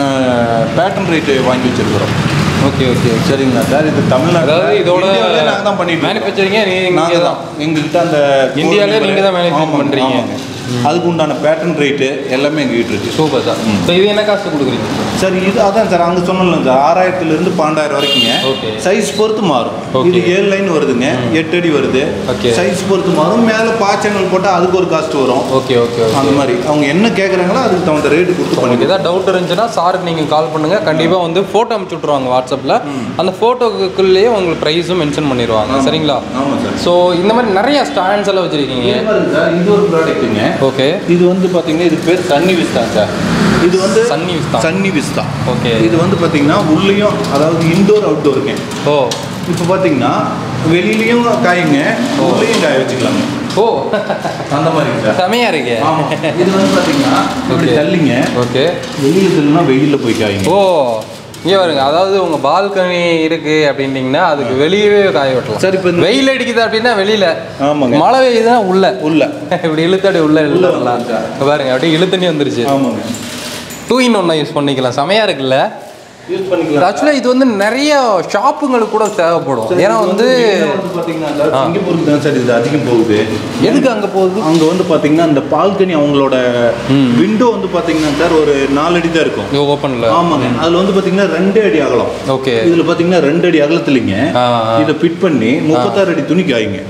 பேட்டன் ரைட்டு வாங்கி வச்சிருக்கிறோம் ஓகே ஓகே சரிங்களா சார் இது தமிழ்நாடு அதாவது இதோட நாங்கள் தான் பண்ணிட்டு இருக்கோம். மேனுஃபேக்சரிங்கே நீங்கள் நாங்கள் தான் எங்ககிட்ட அந்த இந்தியாவிலே நீங்க தான் manufacture ஆமாங்க, பண்றீங்க. ஆமாங்க. அதுக்கு உண்டான பேட்டன் ரேட்டு எல்லாமே எங்ககிட்ட இருக்கு சூப்பர் சார் ஸோ இது என்ன காசு கொடுக்குறீங்க சார் இது அதான் சார் அங்கே சொன்னல சார் ஆறாயிரத்துல இருந்து பன்னெண்டாயிரம் வரைக்குங்க Okay. சைஸ் பொறுத்து மாறும் Okay. இது ஏழு லைன் வருதுங்க எட்டு அடி வருது Okay. சைஸ் பொறுத்து மாறும் மேலே பாச்சனல் போட்டால் அதுக்கு ஒரு காஸ்ட் வரும் ஓகே ஓகே ஓகே அந்த மாதிரி அவங்க என்ன கேட்குறாங்களோ அதுக்கு தகுந்த ரேட்டு கொடுத்து உங்களுக்கு பண்ணிக்கலாம் ஏதாவது டவுட் இருந்துச்சுன்னா சாருக்கு நீங்கள் கால் பண்ணுங்கள் கண்டிப்பாக வந்து ஃபோட்டோ அனுப்பிச்சு விட்ருவாங்க வாட்ஸ்அப்பில் அந்த ஃபோட்டோக்குள்ளேயே உங்களுக்கு ப்ரைஸும் மென்ஷன் பண்ணிடுவாங்க சரிங்களா ஆமாம் சார் ஸோ இந்த மாதிரி நிறைய ஸ்டாண்ட்ஸ் எல்லாம் வச்சுருக்கீங்க இது பாருங்க சார் இது ஒரு ப்ராடக்ட்டுங்க ஓகே இது வந்து பார்த்தீங்கன்னா இது பேர் சன்னி விஸ்தா சார் இது வந்து sunny vista. Sunny vista okay இது வந்து பார்த்தீங்கன்னா உள்ளேயும் அதாவது இன்டோர் அவுட்டோருங்க ஓ இப்போ பார்த்தீங்கன்னா வெளியிலயும் காயுங்க உள்ளேயும் காய வச்சுக்கலாங்க ஓ அந்த மாதிரி சார் செமையா இருக்கு ஆமாம் இது வந்து பார்த்தீங்கன்னா இப்படி Okay. தள்ளிங்க ஓகே வெளியில் தள்ளுனா வெயிலில் போய் காயுங்க ஓ இங்கே பாருங்க அதாவது உங்க பால்கனி இருக்கு அப்படின்னீங்கன்னா அதுக்கு வெளியவே காய வெட்டலாம் சார் இப்போ இந்த வெயில் அடிக்குது அப்படின்னா வெளியில ஆமாங்க மழை பெய்யுதுன்னா உள்ள உள்ள இப்படி இழுத்தாடி உள்ள உள்ள இழுத்தலாம் வந்துருச்சா? பாருங்க அப்படியே இழுத்தண்ணி வந்துருச்சு ஆமாங்க டூ இன் ஒன்னா யூஸ் பண்ணிக்கலாம் செமையா இருக்குல்ல யூஸ் பண்ணிக்கலாம் ஆக்சுவலாக இது வந்து நிறைய ஷாப்புங்களுக்கு கூட தேவைப்படும் சார், ஏன்னா இது வந்து வந்து பார்த்தீங்கன்னா சார் சிங்கப்பூருக்கு தான் சார் இது அதிகம் போகுது எதுக்கு அங்க போகுது அங்க வந்து பாத்தீங்கன்னா இந்த பால்கனி அவங்களோட விண்டோ வந்து பாத்தீங்கன்னா சார் ஒரு நாலு அடி தான் இருக்கும் ஓப்பன்ல ஆமாங்க அதுல வந்து பாத்தீங்கன்னா ரெண்டு அடி அகலம் ஓகே இதுல பாத்தீங்கன்னா ரெண்டு அடி அகலத்துலங்க ஆ, ஆ. இதை ஃபிட் பண்ணி முப்பத்தாறு அடி துணி காய்ங்க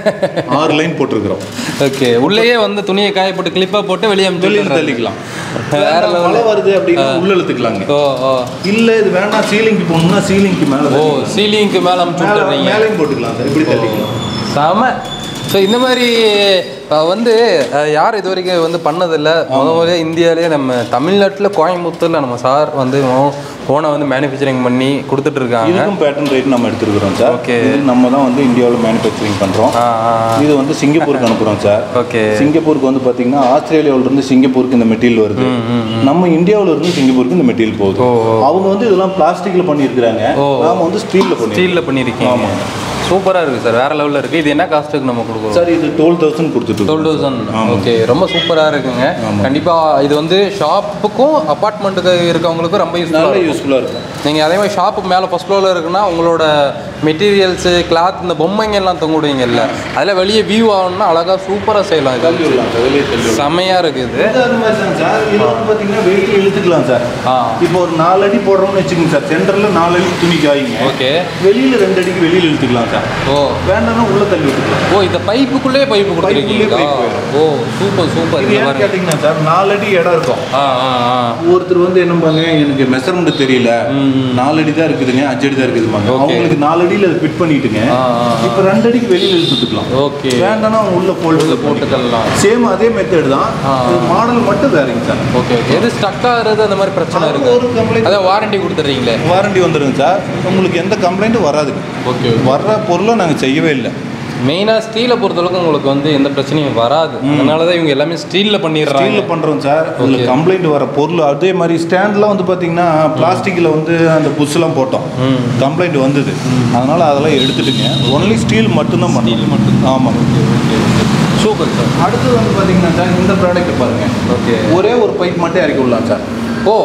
ஆறு லைன் போட்டிருக்கிறோம் ஓகே உள்ளேயே வந்து துணியை காய போட்டு கிளிப்பா போட்டு வெளியே அமுச்சு வெளியில் விட்டுறது. தள்ளிக்கலாம் வேற வேற மழை வருது அப்படின்னா உள்ள இழுத்துக்கலாங்க ஓ ஓ இல்ல இது வேணாம் சீலிங்க்கு போகணும்னா சீலிங்க்கு மேல ஓ சீலிங்க்கு மேல அமுச்சு மேல- விட்டுறீங்க மேலையும் போட்டுக்கலாம் சார் இப்படி தள்ளிக்கலாம் செம ஸோ இந்த மாதிரி அஹ், வந்து அஹ், யார் இது வரைக்கும் வந்து பண்ணதில்ல முத முதல்ல இந்தியாவிலே நம்ம தமிழ்நாட்டில் கோயம்புத்தூரில் நம்ம சார் வந்து ஓனை வந்து மேனுஃபேக்சரிங் பண்ணி கொடுத்துட்டு இருக்காங்க இதுக்கும் பேட்டர்ன் ரேட் நம்ம எடுத்துருக்கிறோம் சார் Okay. இது நம்ம தான் வந்து இந்தியாவில் மேனுஃபேக்சரிங் பண்றோம் ஆ ஆ இது வந்து சிங்கப்பூருக்கு அனுப்புறோம் சார் ஓகே சிங்கப்பூருக்கு வந்து பாத்தீங்கன்னா ஆஸ்திரேலியாவுல இருந்து சிங்கப்பூருக்கு இந்த மெட்டீரியல் வருது நம்ம இந்தியாவுல இருந்து சிங்கப்பூருக்கு இந்த மெட்டீரியல் போகுது ஓ, அவங்க வந்து இதெல்லாம் பிளாஸ்டிக்ல பண்ணியிருக்கிறாங்க ஓ. நாம வந்து ஸ்டீல்ல பண்ணி ஸ்டீலில் பண்ணியிருக்கீங்க ஆமாம். சூப்பராக இருக்குது சார் வேறு லெவலில் இருக்குது இது என்ன காஸ்ட்டுக்கு நம்ம கொடுக்குறோம் சார் இது டுவெல் தௌசண்ட் கொடுத்துட்டு டுவெல் இருக்கோம். தௌசண்ட் ஆமாம். ஓகே ரொம்ப சூப்பராக இருக்குங்க ஆமாம். கண்டிப்பாக இது வந்து ஷாப்புக்கும் அப்பார்ட்மெண்ட்டுக்கு இருக்கவங்களுக்கும் ரொம்ப நல்ல யூஸ்ஃபுல்லாக இருக்கும் யூஸ்ஃபுல்லா இருக்கும் நீங்கள் அதே மாதிரி ஷாப்பு மேலே ஃபஸ்ட் ஃப்ளோரில் இருக்குன்னா உங்களோட மெட்டீரியல்ஸு கிளாத் இந்த பொம்மைங்க எல்லாம் தொங்குடுவீங்கல்ல அதில் வெளியே வியூ ஆகணும்னா அழகாக சூப்பராக செய்யலாம் இது தள்ளி விடலாம் சார் வெளியே தள்ளி விடலாம் செமையாக இருக்குது இது அது மாதிரி தான் சார் இது வந்து பாத்தீங்கன்னா வெளியே இழுத்துக்கலாம் சார் ஆ இப்போ ஒரு நாலு அடி போடுறோம்னு வச்சுக்கோங்க சார் சென்டர்ல நாலு அடி துணி காய்ங்க ஓகே வெளியில ரெண்டு அடிக்கு வெளியில இழுத்துக்கலாம் சார் ஓ வேண்டாம்னா உள்ள தள்ளி விட்டுக்கலாம் ஓ இந்த பைப்புக்குள்ளே பைப்பு கொடுத்துருக்கீங்களா பைப்புக்குள்ளே ஓ சூப்பர் சூப்பர் இது இந்த ஏன்னு பாருங்க கேட்டிங்கன்னா சார் நாலு அடி இடம் இருக்கும் ஆ ஆ ஆ ஒருத்தர் வந்து என்னம்பாங்க எனக்கு மெஷர்மெண்ட் தெரியல நாலு அடி தான் இருக்குதுங்க அஞ்சு அடி தான் இருக்குதுமாங்க Okay. அவங்களுக்கு நாலு அடியில் அதை ஃபிட் பண்ணிட்டுங்க ஆ, ஆ, ஆ. இப்போ ரெண்டு அடிக்கு வெளியில் இழுத்துக்கலாம் ஓகே வேண்டாம்னா அவங்க உள்ள ஃபோல்டு போட்டுக்கலாம் சேம் அதே மெத்தட் தான் ஆ. மாடல் மட்டும் வேறங்க சார் ஓகே ஓகே எது ஸ்டக் ஆகுறது அந்த மாதிரி பிரச்சனை அது இருக்கு ஒரு complaint. அதான் வாரண்டி கொடுத்துட்றீங்களே வாரண்டி வந்துருங்க சார் உங்களுக்கு எந்த கம்ப்ளைண்ட்டும் வராதுங்க ஓகே வர்ற பொருளை நாங்கள் செய்யவே இல்லை மெயினாக ஸ்டீலை பொறுத்தளவுக்கு உங்களுக்கு வந்து எந்த பிரச்சனையும் வராது அதனால தான் இவங்க எல்லாமே ஸ்டீலில் பண்ணிடுறாங்க ஸ்டீலில் பண்ணுறோம் சார் இதில் Okay. கம்ப்ளைண்ட் வர பொருள் அதே மாதிரி ஸ்டாண்ட்லாம் வந்து பார்த்தீங்கன்னா பிளாஸ்டிக்கில் வந்து அந்த புஷ்லாம் போட்டோம் ம். கம்ப்ளைண்ட் வந்தது அதனால அதெல்லாம் எடுத்துட்டுங்க ஒன்லி ஸ்டீல் மட்டும்தான் ஸ்டீல் மட்டும் ஆமாம் ஓகே சூப்பர் சார் அடுத்தது வந்து பார்த்தீங்கன்னா சார் இந்த ப்ராடக்ட் பாருங்க ஓகே ஒரே ஒரு பைப் மட்டும் இறக்கி விடலாம் சார் ஓ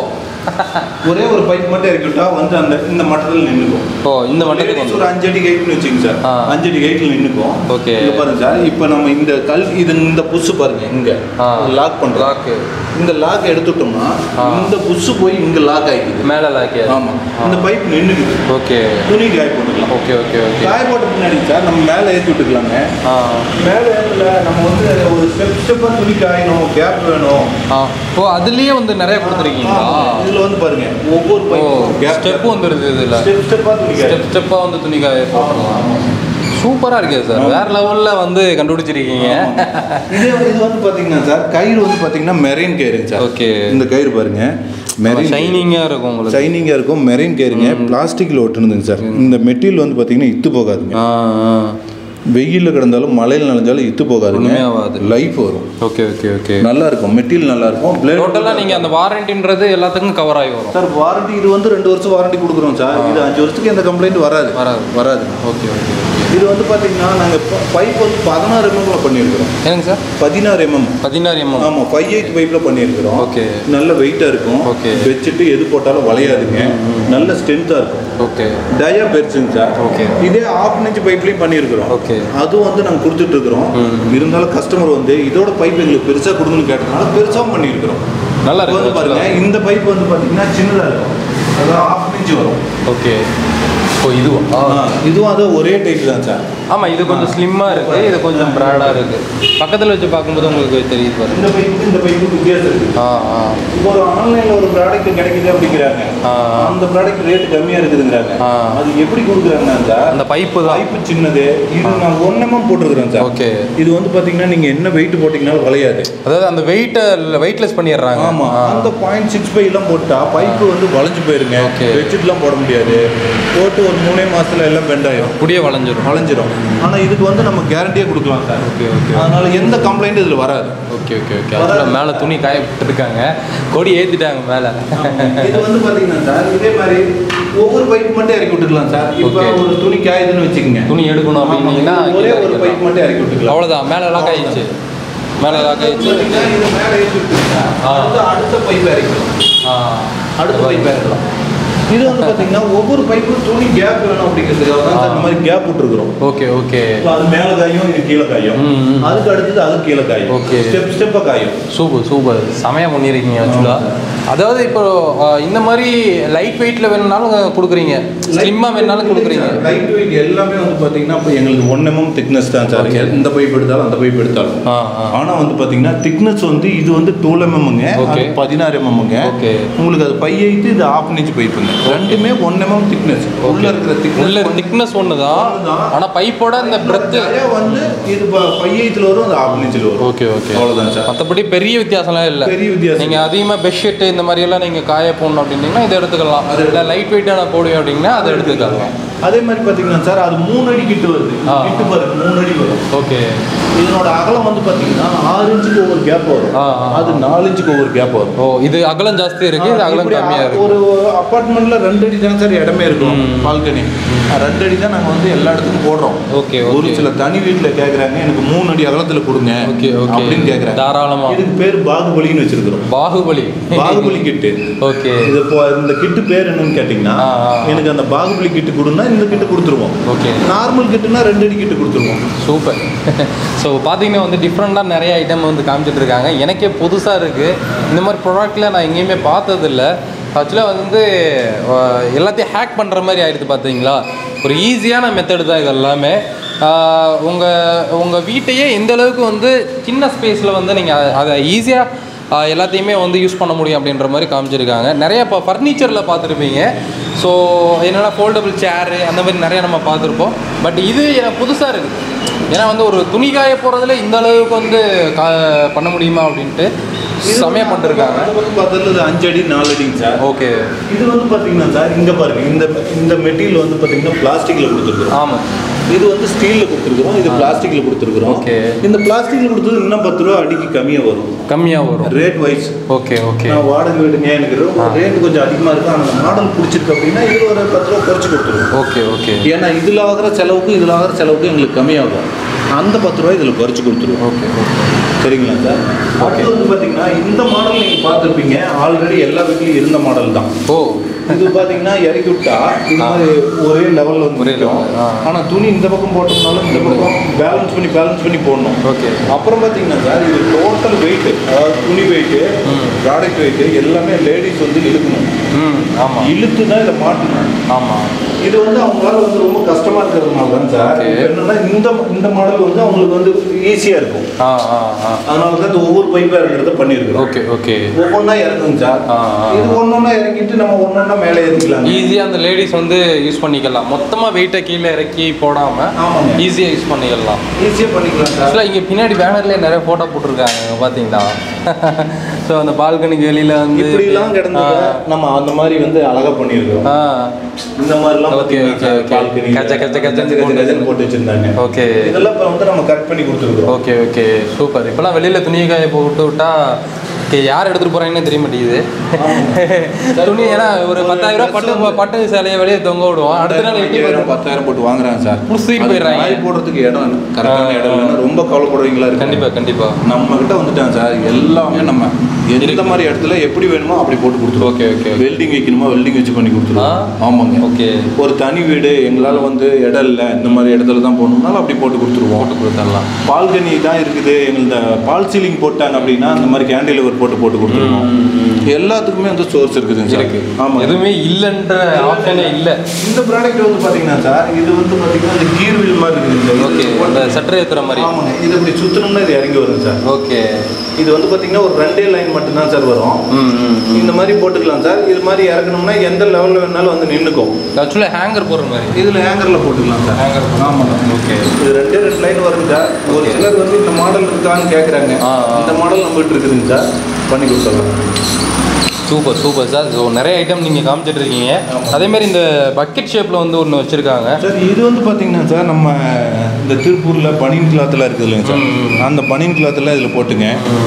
ஒரே ஒரு பைப் மட்டும் இறக்கி விட்டா வந்து அந்த இந்த மட்டத்தில் நின்றுக்கும் ஓ இந்த மட்டத்துக்கு Ladies வந்து ஒரு அஞ்சு அடி கைட்னு வச்சுங்க சார் ஆ. அஞ்சு அடி கைட்டில் நின்றுக்கும் Okay. இங்க பாருங்க சார் இப்போ நம்ம இந்த கல் இது இந்த புஷ் பாருங்க இங்க ஆ. லாக் பண்றோம் லாக்கு இந்த லாக் எடுத்துட்டோம்னா ஆ. இந்த புஷ் போய் இங்க லாக் ஆகிக்குது மேலே லாக்கே ஆமா இந்த பைப் நின்றுக்குது ஓகே துணி காய போட்டுக்கலாம் ஓகே ஓகே ஓகே காய போட்ட பின்னாடி சார் நம்ம மேலே ஏற்றி விட்டுக்கலாங்க ஆ மேலே ஏற்றல நம்ம வந்து ஒரு ஸ்டெப் ஸ்டெப்பாக துணி காயணும் கேப் வேணும் ஆ ஓ அதுலேயே வந்து நிறைய கொடுத்துருக்கீங்களா இதுல வந்து பாருங்க ஒவ்வொரு ஓ பைப்பும் கேப் ஸ்டெப்பு வந்துருது இதில் ஸ்டெப் ஸ்டெப்பாக துணி காய ஸ்டெப் ஸ்டெப்பாக வந்து துணி காய போட்டுருலாம் சூப்பராக இருக்குது சார் வேற லெவலில் வந்து கண்டுபிடிச்சிருக்கீங்க இது இது வந்து பாத்தீங்கன்னா சார் கயிறு வந்து பாத்தீங்கன்னா மெரைன் கயிறுங்க சார் ஓகே இந்த கயிறு பாருங்க மெரைன் ஷைனிங்காக இருக்கும் உங்களுக்கு ஷைனிங்காக இருக்கும் மெரைன் கயிறுங்க பிளாஸ்டிக்கில் ஒட்டுனதுங்க சார் இந்த மெட்டீரியல் வந்து பாத்தீங்கன்னா இத்து போகாதுங்க ஆ ஆ வெயிலில் கிடந்தாலும் மழையில் நனைஞ்சாலும் இத்து போகாதுங்க ஒண்ணுமே ஆகாது. லைஃப் வரும் ஓகே ஓகே ஓகே நல்லா இருக்கும் மெட்டீரியல் நல்லா இருக்கும் பிளேட் டோட்டலாக நீங்கள் அந்த வாரண்டின்றது எல்லாத்துக்கும் கவர் ஆகி வரும் சார் வாரண்டி இது வந்து ரெண்டு வருஷம் வாரண்டி கொடுக்குறோம் சார் இது அஞ்சு வருஷத்துக்கு எந்த கம்ப்ளைண்ட் வராது வராது. வராது ஓகே ஓகே இது வந்து பார்த்தீங்கன்னா நாங்கள் பைப் வந்து பதினாறு எம்எம்ல பண்ணியிருக்கிறோம் என்னங்க சார் பதினாறு எம்எம் பதினாறு எம்எம் ஆமாம் ஃபைவ் எயிட் பைப்பில் பண்ணியிருக்கிறோம் ஓகே நல்ல வெயிட்டாக இருக்கும் Okay. வச்சுட்டு எது போட்டாலும் வளையாதுங்க நல்ல ஸ்ட்ரென்த்தாக இருக்கும் ஓகே டயா பெருசுங்க சார் Okay. இதே ஆஃப் இன்ச் பைப்லையும் பண்ணியிருக்கிறோம் Okay. அதுவும் வந்து நாங்கள் கொடுத்துட்டு இருக்கிறோம் இருந்தாலும் கஸ்டமர் வந்து இதோட பைப் எங்களுக்கு பெருசாக கொடுங்கன்னு கேட்டனால பெருசாகவும் பண்ணியிருக்கிறோம் நல்லா இப்போ வந்து இருக்கு பாருங்க இந்த பைப் வந்து பார்த்தீங்கன்னா சின்னதாக இருக்கும் அதாவது ஆஃப் இன்ச் வரும் ஓகே ஓ இதுவா ஆ, இதுவும் அது ஒரே டைப் தான் சார் ஆமாம் இது கொஞ்சம் ஸ்லிம்மாக இருக்குது இது கொஞ்சம் ப்ராடாக இருக்குது பக்கத்தில் வச்சு பார்க்கும்போது உங்களுக்கு தெரியுது பாருங்க இந்த பைப்புக்கு இந்த பைப்புக்கு வித்தியாசம் இருக்கு ஆ ஆ இப்போ ஒரு ஆன்லைனில் ஒரு ப்ராடக்ட் கிடைக்குது அப்படிங்கிறாங்க ஆ. அந்த ப்ராடக்ட் ரேட் கம்மியாக இருக்குதுங்கிறாங்க ஆ. அது எப்படி கொடுக்குறாங்கன்னா சார் அந்த பைப்பு தான் பைப்பு சின்னது இது நான் ஒன் எம்எம் போட்டிருக்கிறேன் சார் ஓகே இது வந்து பார்த்தீங்கன்னா நீங்கள் என்ன வெயிட் போட்டிங்கனாலும் வளையாது அதாவது அந்த வெயிட்டை வெயிட்லெஸ் பண்ணிடுறாங்க ஆமாம் ஆ. அந்த பாயிண்ட் சிக்ஸ் எல்லாம் போட்டா பைப்பு வந்து வளைஞ்சு போயிருங்க Okay. பெட்ஷீட்லாம் போட முடியாது போட்டு ஒரு மூணே மாசத்துல எல்லாம் பெண்ட் ஆயிரும் புடியே வளைஞ்சிரும் வளைஞ்சிரும் ஆனால் இதுக்கு வந்து நம்ம கேரண்டியே கொடுக்கலாம் சார் ஓகே ஓகே அதனால எந்த கம்ப்ளைண்ட் இதில் வராது ஓகே ஓகே ஓகே அதில் மேலே துணி காய போட்டுருக்காங்க கொடி ஏற்றிட்டாங்க மேலே இது வந்து பார்த்தீங்கன்னா சார் இதே மாதிரி ஒவ்வொரு பைப் மட்டும் இறக்கி விட்டுக்கலாம் சார் இப்போ Okay. ஒரு துணி காயுதுன்னு வச்சுக்கோங்க துணி எடுக்கணும் அப்படின்னீங்கன்னா ஒரே ஒரு பைப் மட்டும் இறக்கி விட்டுக்கலாம் அவ்வளோதான் மேலே லாக் ஆயிடுச்சு மேலே லாக் ஆயிடுச்சு பார்த்தீங்கன்னா இது மேலே ஏற்றி விட்டுருங்க. ஆ. அடுத்து அடுத்த பைப் இறக்கலாம் ஆ அடுத்த பைப் இறக்கலாம் இது வந்து பார்த்தீங்கன்னா ஒவ்வொரு பைப்பும் துணி கேப் வேணும் அப்படிங்கிறதுக்காக தான் சார் இந்த மாதிரி கேப் விட்டுருக்குறோம் ஓகே ஓகே இப்போ அது மேலே காயும் இது கீழே காயும் ம், ம். அதுக்கு அடுத்தது அது கீழே காயும் Okay. ஸ்டெப் ஸ்டெப்பாக காயும் சூப்பர் சூப்பர் செமையாக பண்ணியிருக்கீங்க ஆக்சுவலாக அதாவது இப்போ அஹ், இந்த மாதிரி லைட் வெயிட்டில் வேணும்னாலும் கொடுக்குறீங்க ஸ்லிம்மாக வேணுனாலும் கொடுக்குறீங்க லைட் வெயிட் எல்லாமே வந்து பார்த்தீங்கன்னா இப்போ எங்களுக்கு ஒன் எம்எம் திக்னஸ் தான் சார் Okay. இந்த பைப் எடுத்தாலும் அந்த பைப் எடுத்தாலும் ஆ ஆ ஆனால் வந்து பார்த்தீங்கன்னா திக்னஸ் வந்து இது வந்து டுவெல் எம்எம்ங்க Okay. பதினாறு எம்எம்ங்க Okay. உங்களுக்கு அது ஃபைவ் எயிட் இது ஆஃப் இன்ச் பைப்புங்க ரெண்டுமே ஒன் எம்எம் திக்னஸ் உள்ள இருக்கிற உள்ள திக்னஸ் திக்னஸ் ஒன்று தான் ஒண்ணுதான். ஆனால் பைப்போட இந்த பிரெத்து வந்து இது ஃபைவ் எயிட்ல வரும் அது ஆஃப் இன்ச்சில் வரும் ஓகே ஓகே அவ்வளோதான் சார் மற்றபடி பெரிய வித்தியாசம்லாம் இல்லை பெரிய வித்தியாசம் நீங்கள் அதிகமாக பெட்ஷீட் இந்த மாதிரி எல்லாம் நீங்கள் காய போடணும் அப்படின்னீங்கன்னா இதை எடுத்துக்கலாம் அது இல்லை லைட் வெயிட்டான போடுவேன் அப்படின்னா அதை எடுத்துக்கலாம் அதே மாதிரி பார்த்தீங்கன்னா சார் அது மூணு அடி கிட்ட வருது ஆ. கிட்டு பாருங்க மூணு அடி வரும் ஓகே இதனோட அகலம் வந்து பார்த்தீங்கன்னா ஆறு இன்ச்சுக்கு ஒவ்வொரு கேப் வரும் ஆ, ஆ. அது நாலு இன்ச்சுக்கு ஒவ்வொரு கேப் வரும் ஓ இது அகலம் ஜாஸ்தி இருக்கு இது அகலம் இப்படி கம்மியாக இருக்கு ஒரு அப்பார்ட்மெண்ட்ல ரெண்டு அடி தான் சார் இடமே இருக்கும் பால்கனி ரெண்டு அடி தான் நாங்கள் வந்து எல்லா இடத்துக்கும் போடுறோம் ஓகே ஒரு ஓகே சில தனி வீட்டில் கேட்குறாங்க எனக்கு மூணு அடி அகலத்தில் கொடுங்க ஓகே ஓகே அப்படின்னு கேட்குறாங்க தாராளமா இதுக்கு பேர் பாகுபலின்னு வச்சிருக்கிறோம் பாகுபலி பாகுபலி கிட்டு ஓகே இது இப்போ இந்த கிட்டு பேர் என்னன்னு கேட்டிங்கன்னா ஆ, ஆ. எனக்கு அந்த பாகுபலி கிட்டு கொடுன்னா இந்த கிட்டு கொடுத்துருவோம் ஓகே நார்மல் கிட்டுனா ரெண்டு அடி கிட்டு கொடுத்துருவோம் சூப்பர் ஸோ பார்த்தீங்கன்னா வந்து டிஃப்ரெண்ட்டாக நிறைய ஐட்டம் வந்து காமிச்சிட்டு இருக்காங்க எனக்கே புதுசாக இருக்குது இந்த மாதிரி ப்ராடக்ட்டில் நான் எங்கேயுமே பார்த்ததில்ல ஆக்சுவலாக வந்து அஹ், எல்லாத்தையும் ஹேக் பண்ணுற மாதிரி ஆயிடுது பார்த்தீங்களா ஒரு ஈஸியான மெத்தடு தான் இது எல்லாமே உங்கள் உங்கள் வீட்டையே எந்த அளவுக்கு வந்து சின்ன ஸ்பேஸில் வந்து நீங்கள் அதை ஈஸியாக ஆஹ் எல்லாத்தையுமே வந்து யூஸ் பண்ண முடியும் அப்படின்ற மாதிரி காமிச்சிருக்காங்க நிறைய இப்போ ஃபர்னிச்சரில் பார்த்துருப்பீங்க ஸோ என்னென்னா ஃபோல்டபுள் சேரு அந்த மாதிரி நிறைய நம்ம பார்த்துருப்போம் பட் இது எனக்கு புதுசாக இருக்குது ஏன்னா வந்து ஒரு துணி காய போகிறதுல இந்த அளவுக்கு வந்து கா பண்ண முடியுமா அப்படின்ட்டு செமையாக பண்ணிருக்காங்க அந்த பக்கம் பார்த்ததுல இது அஞ்சு அடி நாலு அடிங்க சார் ஓகே இது வந்து பார்த்தீங்கன்னா சார் இங்கே பாருங்க இந்த இந்த மெட்டீரியல் வந்து பார்த்தீங்கன்னா பிளாஸ்டிக்கில் கொடுத்துருக்குறோம் ஆமாம் இது வந்து ஸ்டீலில் கொடுத்துருக்குறோம் இது பிளாஸ்டிக்கில் கொடுத்துருக்குறோம் Okay. இந்த பிளாஸ்டிக்கில் கொடுத்தது இன்னும் பத்து ரூபா அடிக்கு கம்மியாக வரும் கம்மியாக வரும் ரேட் வைஸ் ஓகே ஓகே நான் வாடகை வீடுங்க எனக்கு ரேட் கொஞ்சம் அதிகமாக இருக்கும் ஆனால் மாடல் பிடிச்சிருக்கு அப்படின்னா இது ஒரு பத்து ரூபா குறைச்சி கொடுத்துருவோம் ஓகே ஓகே ஏன்னா இதில் ஆகிற செலவுக்கும் இதில் ஆகிற செலவுக்கும் எங்களுக்கு கம்மியாகும் அந்த பத்து ரூபாய் இதில் குறைச்சி கொடுத்துருவோம் ஓகே ஓகே சரிங்களா சார் அடுத்து வந்து பார்த்தீங்கன்னா இந்த மாடல் நீங்கள் பார்த்துருப்பீங்க ஆல்ரெடி எல்லா வீட்லையும் இருந்த மாடல் தான் ஓ இது பார்த்தீங்கன்னா இறக்கி விட்டா இது மாதிரி ஒரே லெவலில் வந்து ஒரே நிற்கும் level, ஆ. ஆனால் துணி இந்த பக்கம் போட்டோம்னாலும் இந்த பக்கம் பேலன்ஸ் பண்ணி பேலன்ஸ் பண்ணி போடணும் ஓகே அப்புறம் பார்த்தீங்கன்னா சார் இது டோட்டல் வெயிட்டு அதாவது துணி வெயிட்டு ப்ராடக்ட் வெயிட்டு எல்லாமே லேடிஸ் வந்து இழுக்கணும் ம் ஆமாம் இழுத்து தான் இதை மாட்டணும் ஆமாம் இது வந்து அவங்களால வந்து ரொம்ப கஷ்டமா இருக்கிறதுனால தான் சார் Okay. இப்ப என்னன்னா இந்த இந்த மாடல் வந்து அவங்களுக்கு வந்து ஈஸியா இருக்கும் ஆ ஆ ஆ அதனால தான் இந்த ஒவ்வொரு பைப்பாக இருக்கிறத பண்ணியிருக்கிறோம் ஓகே ஓகே ஒவ்வொன்றா இறங்குங்க சார் ஆ, ஆ. இது ஒன்னொன்னா இறக்கிட்டு நம்ம ஒன்னொன்னா மேலே ஏற்றிக்கலாம் ஈஸியாக அந்த லேடிஸ் வந்து யூஸ் பண்ணிக்கலாம் மொத்தமாக வெயிட்டை கீழே இறக்கி போடாமல் ஆமாங்க ஈஸியாக யூஸ் பண்ணிக்கலாம் ஈஸியாக பண்ணிக்கலாம் சார் ஆக்சுவலாக இங்கே பின்னாடி பேனர்லேயே நிறைய ஃபோட்டோ போட்டிருக்காங்க பார்த்தீங்களா ஸோ அந்த பால்கனிக்கு வெளியில வந்து இப்படிலாம் கிடந்தத நம்ம அந்த மாதிரி வந்து அழகா பண்ணியிருக்கோம் ஆ இந்த மாதிரிலாம் Okay, பார்த்தீங்கன்னா okay, okay. balcony ல கச்ச, கச்ச, கச்சன்னு கச்ச, கச்ச, போட்டு கச்சன்னு போட்டு வச்சிருந்தாங்க ஓகே இதெல்லாம் இப்போ வந்து நம்ம கட் பண்ணி கொடுத்துருக்கோம் ஓகே ஓகே சூப்பர் இப்போலாம் வெளியில் துணி காய போட்டு விட்டா ஓகே யார் எடுத்துகிட்டு போகிறாங்கன்னு தெரிய மாட்டேங்குது துணி ஏன்னா ஒரு பத்தாயிரம் ரூபாய் பட்டு பட்டு சேலையை வெளியே தொங்க விடுவோம் அடுத்த நாள் எட்டி ஐயாயிரம் பத்தாயிரம் போட்டு வாங்குறாங்க சார் புடிச்சிட்டு அது போயிடுறாங்க. காய போடுறதுக்கு இடம் கரெக்டான இடம் இல்லைன்னா ரொம்ப கவலைப்படுவீங்களா இருக்கு கண்டிப்பாக கண்டிப்பாக நம்ம கிட்ட வந்துட்டாங்க சார் எல்லாமே நம்ம எந்த மாதிரி இடத்துல எப்படி வேணுமோ அப்படி போட்டு கொடுத்துருவோம் ஓகே ஓகே வெல்டிங் வைக்கணுமா வெல்டிங் வச்சு பண்ணி கொடுத்துருவோம் ஆ. ஆமாங்க ஓகே ஒரு தனி வீடு எங்களால் வந்து இடம் இல்லை இந்த மாதிரி இடத்துல தான் போகணும்னாலும் அப்படி போட்டு கொடுத்துருவோம் போட்டு கொடுத்துடலாம் பால்கனி தான் இருக்குது எங்களது பால் சீலிங் போட்டாங்க அப்படின்னா அந்த மாதிரி கேண்டிலிவர் போட்டு போட்டு கொடுத்துருவோம் எல்லாத்துக்குமே வந்து சோர்ஸ் இருக்குதுங்க சார் இருக்கு ஆமாம் எதுவுமே இல்லைன்ற ஆப்ஷனே இல்லை இந்த ப்ராடக்ட் வந்து பார்த்தீங்கன்னா சார் இது வந்து பார்த்தீங்கன்னா இந்த கீர் வீல் மாதிரி இருக்குது ஓகே அந்த சட்டரை ஏற்றுற மாதிரி ஆமாங்க இது இப்படி சுற்றணும்னா இது இறங்கி வருங்க சார் ஓகே இது வந்து பார்த்தீங்கன்னா ஒரு ரெண்டே லைன் மட்டும்தான் சார் வரும் ம் ம் இந்த மாதிரி போட்டுக்கலாம் சார் இது மாதிரி இறக்கணும்னா எந்த லெவலில் வேணாலும் வந்து நின்றுக்கும் ஆக்சுவலாக ஹேங்கர் போடுற மாதிரி இதில் ஹேங்கரில் போட்டுக்கலாம் சார் ஹேங்கர் ஆமாம் ஓகே இது ரெண்டே ரெண்டு லைன் வருங்க சார் ஒரு Okay. சிலர் வந்து இந்த மாடல் இருக்கான்னு கேட்குறாங்க ஆ, ஆ. இந்த மாடல் நம்மகிட்ட இருக்குதுங்க சார் பண்ணி கொடுத்துடலாம் சூப்பர் சூப்பர் சார் ஸோ நிறைய ஐட்டம் நீங்கள் காமிச்சிட்டு இருக்கீங்க ஆமா. அதே மாதிரி இந்த பக்கெட் ஷேப்பில் வந்து ஒன்று வச்சுருக்காங்க சார் இது வந்து பார்த்தீங்கன்னா சார் நம்ம இந்த திருப்பூரில் பனியன் கிளாத்தில் இருக்குது இல்லைங்க சார் ம். அந்த பனியன் கிளாத்தில் இதில் போட்டுங்க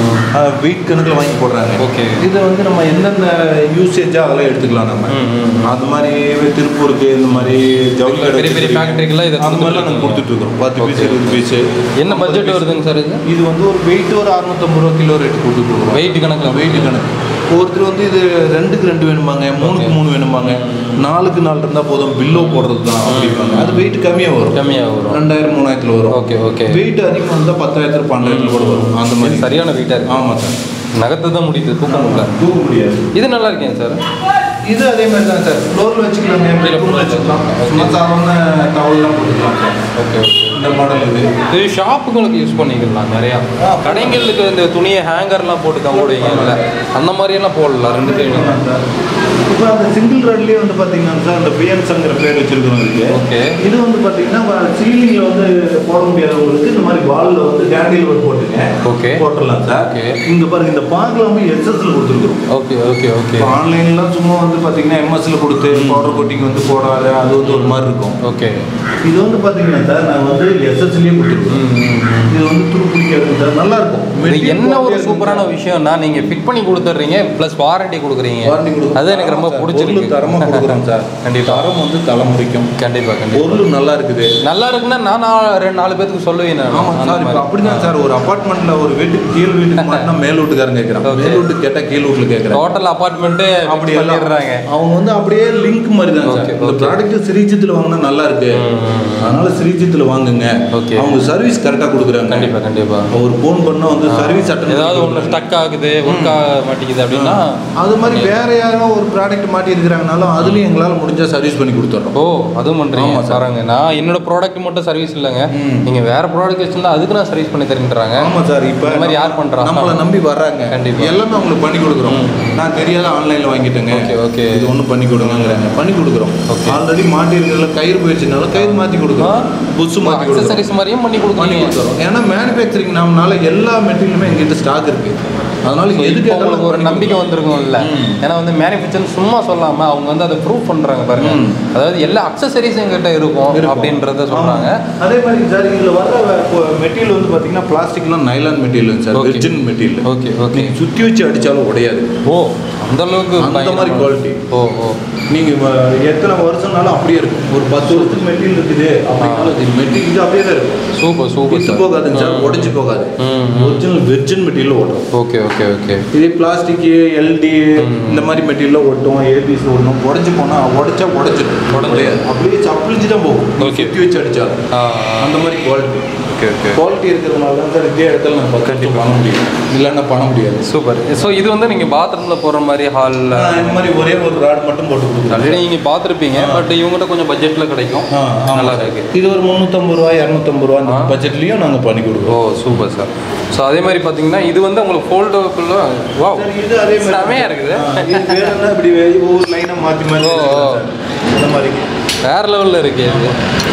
வெயிட் கணக்கில் வாங்கி போடுறாங்க Okay. இதை வந்து நம்ம எந்தெந்த யூசேஜாக அதெல்லாம் எடுத்துக்கலாம் நம்ம ம், ம், ம். அது மாதிரி திருப்பூருக்கு இந்த மாதிரி ஜவுளி கடை பெரிய பெரிய வச்சிருக்கீங்க. factory-க்கெல்லாம் இதை அந்த மாதிரிலாம் நாங்கள் கொடுத்துட்டு கொடுத்துட்ருக்கோம் பத்து பீஸ் Okay. இருபது பீஸு என்ன பட்ஜெட் வருதுங்க சார் இது இது வந்து ஒரு வெயிட் ஒரு அறுநூத்தம்பது ரூபா கிலோ ரேட் கொடுத்துட்ருக்கோம் வெயிட் கணக்கில் வெயிட் கணக்கு ஒருத்தர் வந்து இது ரெண்டுக்கு ரெண்டு வேணுமாங்க மூணுக்கு Okay. மூணு வேணுமாங்க நாலுக்கு நாலு இருந்தால் போதும் பில்லோ போடுறது தான் அப்படிம்பாங்க அது வெயிட் கம்மியாக வரும் கம்மியாக வரும் ரெண்டாயிரம் மூணாயிரத்தில் வரும் ஓகே ஓகே வெயிட் அதிகமாக இருந்தால் பத்தாயிரத்தில் பன்னெண்டாயிரத்தில் கூட வரும் அந்த மாதிரி சரியான வெயிட்டாக இருக்கு ஆமாம் சார் நகர்த்து தான் முடியுது தூக்க முடியல தூக்க முடியாது இது நல்லா இருக்கேன் சார் இது அதே மாதிரி தான் சார் ஃப்ளோரில் வச்சுக்கலாங்க பெட்ரூமில் வச்சுக்கலாம் சும்மா சாதாரண டவல்லாம் போட்டுக்கலாம் சார் ஓகே ஓகே இந்த மாடல் இது இது ஷாப்புங்களுக்கு யூஸ் பண்ணிக்கலாம் நிறையா ஆ. கடைங்களுக்கு இந்த துணியை ஹேங்கர்லாம் போட்டு கம்போடுவீங்கல்ல அந்த மாதிரியெல்லாம் போடலாம் ரெண்டு சைடும் இப்போ அந்த சிங்கிள் ரோட்லேயே வந்து பார்த்தீங்கன்னா சார் அந்த பிஎன்ஸ்ங்கிற பேர் வச்சிருக்கிறோம் இருக்கு ஓகே இது வந்து பார்த்தீங்கன்னா சீலிங்கில் வந்து போட முடியாதவங்களுக்கு இந்த மாதிரி வாலில் வந்து கேண்டில் ஒர்க் போட்டுங்க Okay. போட்டுடலாம் சார் Okay. இங்கே பாருங்க இந்த பார்க்கலாம் எஸ்எஸ்ல கொடுத்துருக்குறோம் ஓகே ஓகே ஓகே இப்போ ஆன்லைன்லாம் சும்மா வந்து பார்த்தீங்கன்னா எம்எஸ்ல கொடுத்து பவுடர் கோட்டிங் வந்து போடாத அது வந்து ஒரு மாதிரி இருக்கும் ஓகே இது வந்து பார்த்தீங்கன்னா சார் நான் வந்து எஸ்எஸ்லேயே கொடுத்துருக்கோம் இது வந்து துரு பிடிக்காது சார் நல்லா இருக்கும் இது என்ன ஒரு சூப்பரான விஷயம்னா நீங்க ஃபிட் பண்ணி கொடுத்துட்றீங்க ப்ளஸ் வாரண்டி கொடுக்குறீங்க வாரண்டி கொடுக்குறோம் அது எனக்கு ரொம்ப ஆமா சார். பிடிச்சிருக்கு பொருள் தரமா கொடுக்குறோம் சார் கண்டிப்பா. தரம் வந்து தலைமுறைக்கும் கண்டிப்பா கண்டிப்பா பொருள் நல்லா இருக்குது நல்லா இருக்குன்னா நான் நாலு- ரெண்டு நாலு பேத்துக்கு சொல்லுவேன் நான் ஆமா அந்த சார் இப்போ மாதிரி. அப்படிதான் சார் ஒரு அபார்ட்மெண்ட்ல ஒரு வீட்டுக்கு கீழ் வீட்டுக்கு மாட்டினா மேல் வீட்டுக்காரன் கேட்கறான் Okay. மேல் வீட்டுக்கு கேட்டா கீழ் வீட்டுல கேட்கறான் டோட்டல் அபார்ட்மெண்ட்டே அப்படி அப்படி எல்லாம் பண்ணிடுறாங்க அவங்க வந்து அப்படியே லிங்க் மாதிரி தான் சார் Okay, இந்த okay. ப்ராடக்ட் ஸ்ரீஜித்தில் வாங்கினா நல்லா இருக்கு அதனால ஸ்ரீஜித்தில் வாங்குங்க Okay. அவங்க சர்வீஸ் கரெக்டாக கொடுக்குறாங்க கண்டிப்பா கண்டிப்பா ஒரு ஃபோன் பண்ணா வந்து சர்வீஸ் அட்டன் ஏதாவது ஒன்று ஸ்டக் ஆகுது ஒர்க் ஆக மாட்டேங்குது அப்படின்னா அது மாதிரி வேற யாரோ ஒரு ப்ராடக்ட் மாட்டி இருக்கிறாங்கனாலும் அதுலயும் எங்களால முடிஞ்சா சர்வீஸ் பண்ணி கொடுத்துட்றோம் ஓ அதுவும் பண்றீங்க ஆமா சார். பாருங்க நான் என்னோட ப்ராடக்ட் மட்டும் சர்வீஸ் இல்லைங்க ம். நீங்க வேற ப்ராடக்ட் வச்சிருந்தா அதுக்கு நான் சர்வீஸ் பண்ணி தரேன்றாங்க ஆமா சார் இப்போ இந்த மாதிரி யார் பண்றா? நம்மளை நம்பி வர்றாங்க கண்டிப்பா. எல்லாமே அவங்களுக்கு பண்ணி கொடுக்குறோம் நான் தெரியாத ஆன்லைன்ல வாங்கிட்டேங்க Okay, okay. இது ஒன்று பண்ணி கொடுங்கங்கிறாங்க பண்ணி கொடுக்குறோம் Okay. ஆல்ரெடி மாட்டி இருக்கிறதுல கயிறு போயிடுச்சுனாலும் கயிறு மாற்றி கொடுக்குறோம் புஷ் மாற்றி கொடுக்குறோம் அக்சசரிஸ் மாதிரியும் பண்ணி பண்ணி கொடுக்குறீங்க கொடுக்குறோம் ஏன்னா மேனுஃபேக்சரிங் நம்மனால எல்லா மெட்டீரியலுமே எங்கிட்ட ஸ்டாக் இருக்கு அதனால So, எது இப்போ கேட்டாலும் உங்களுக்கு ஒரு பண்ணி நம்பிக்கை வந்திருக்கும்ல ம். ஏன்னா வந்து மேனுஃபேக்சர் சும்மா சொல்லாம அவங்க வந்து அதை ப்ரூவ் பண்றாங்க பாருங்க ம். அதாவது எல்லா அக்சசரிஸ் எங்கிட்ட இருக்கும் இருக்கும். அப்படின்றத சொல்றாங்க ஆமா. அதே மாதிரி சார் இதுல வர மெட்டீரியல் வந்து பாத்தீங்கன்னா பிளாஸ்டிக்லாம் nylon material sir Okay. Virgin material okay okay நீங்க சுத்தி வச்சு அடிச்சாலும் உடையாது ஓ அந்த அளவுக்கு அந்த பயங்கரமா- மாதிரி quality. ஓ ஓ நீங்க வ- எத்தனை வருஷம்னாலும் அப்படியே இருக்கும் ஒரு பத்து வருஷத்துக்கு மெட்டீரியல் இருக்குது அப்படின்னாலும் மெட்டீரியல் இது அப்படியே தான் இருக்கும் சூப்பர் சூப்பர் வித்து சார் போகாதுங்க சார் உடைஞ்சு போகாது ம், ம். ஒரிஜினல் வெர்ஜின் மெட்டீரியல் ஓட்டும் ஓகே ஓகே ஓகே இதே பிளாஸ்டிக் எல்டி இந்த மாதிரி மெட்டீரியல் ஒட்டும் ஏபிசி ஒட்டும் உடஞ்சி போனா உடைச்சா உடைச்சிடும் உடைஞ்சிடும். உடையாது அப்படியே சப்பிளிச்சு தான் போகும் Okay. சுத்தி வச்சு அடிச்சாலும் ஆ அந்த மாதிரி குவாலிட்டி ஓகே ஓகே குவாலிட்டி இருக்கிறதுனால தான் சார் இதே இடத்துல நம்ம கண்டிப்பாக பண்ண முடியும் இல்லைன்னா பண்ண முடியாது சூப்பர் ஸோ இது வந்து நீங்கள் பாத்ரூமில் போகிற மாதிரி ஹாலில் நான் இந்த மாதிரி ஒரே ஒரு ராட் மட்டும் போட்டு கொடுக்குறேன் ஆல்ரெடி நீங்கள் பார்த்துருப்பீங்க பட் இவங்ககிட்ட கொஞ்சம் பட்ஜெட்டில் கிடைக்கும் ஆ, ஆமா. நல்லா இருக்கு இது ஒரு முந்நூற்றம்பது ரூபா இரநூத்தம்பது ரூபா அந்த பட்ஜெட்லேயும் நாங்கள் பண்ணி ஓ கொடுக்குறோம் சூப்பர் சார் ஸோ அதே மாதிரி பார்த்தீங்கன்னா இது வந்து உங்களுக்கு ஃபோல்டபுள்ள வா சார் இது அதே மாதிரி செமையாக இருக்குது ஆ, இது பேர் என்ன இப்படி வே- ஒவ்வொரு லைனாக மாற்றி மாற்றி ஓ, ஓ. இந்த மாதிரி வேற லெவலில் இருக்கு இது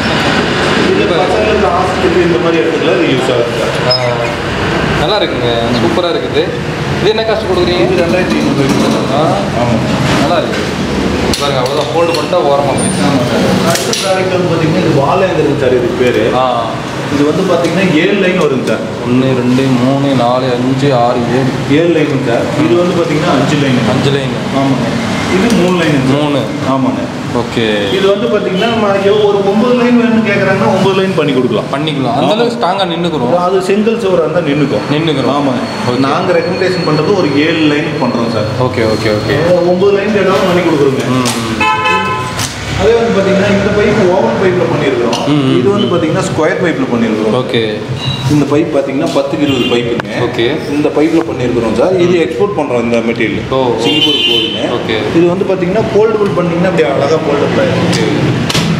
இது பசங்களுக்கு ஹாஸ்பிட்டல் இந்த மாதிரி இடத்துல இது யூஸ் ஆகுது சார் ஆ, நல்லா இருக்குங்க சூப்பராக இருக்குது இது என்ன காஸ்ட் கொடுக்குறீங்க இது ரெண்டாயிரத்தி ஐநூறு ஆ ஆமாம் நல்லா இருக்கு பாருங்க அவ்வளோதான் ஃபோல்டு பண்ணிட்டா ஓரமாக போயிடுச்சு ஆமாம் சார் அடுத்த ப்ராடக்ட் வந்து பார்த்தீங்கன்னா இது வாழேந்திரன் சார் இது பேர் ஆ இது வந்து பார்த்தீங்கன்னா ஏழு லைன் வருங்க சார் ஒன்று ரெண்டு மூணு நாலு அஞ்சு ஆறு ஏழு ஏழு லைனுங்க சார் இது வந்து பார்த்தீங்கன்னா அஞ்சு லைன் அஞ்சு லைன் ஆமாங்க இது மூணு லைன் மூணு ஆமாங்க ஓகே இது வந்து பார்த்தீங்கன்னா நம்ம எவ்வளோ ஒரு ஒன்பது லைன் வேணும்னு கேட்குறாங்கன்னா ஒன்பது லைன் பண்ணி கொடுக்கலாம் பண்ணிக்கலாம் அந்த அளவுக்கு ஸ்ட்ராங்காக நின்றுக்குறோம் அது செங்கல் சுவராக இருந்தால் நின்றுக்கும் நின்றுக்குறோம் ஆமாங்க Okay. நாங்கள் ரெக்கமெண்டேஷன் பண்ணுறது ஒரு ஏழு லைன் பண்ணுறோம் சார் ஓகே ஓகே ஓகே ஒன்பது லைன் கேட்டாலும் பண்ணி கொடுக்குறோங்க ம் அதே வந்து பார்த்தீங்கன்னா இந்த பைப் ஓவன் பைப்பில் பண்ணியிருக்கிறோம் ம், ம். இது வந்து பார்த்தீங்கன்னா ஸ்கொயர் பைப்பில் பண்ணியிருக்கிறோம் ஓகே இந்த பைப் பார்த்தீங்கன்னா பத்துக்கு இருபது பைப்புங்க ஓகே இந்த பைப்பில் பண்ணியிருக்கிறோம் சார் இது எக்ஸ்போர்ட் பண்ணுறோம் இந்த மெட்டீரியல் ஓ. சிங்கப்பூர் போகுதுங்க ஓகே இது வந்து பார்த்தீங்கன்னா போல்டபுள் பண்ணிங்கன்னா அப்படியே அழகாக போல்டபுள் ஆயிடும்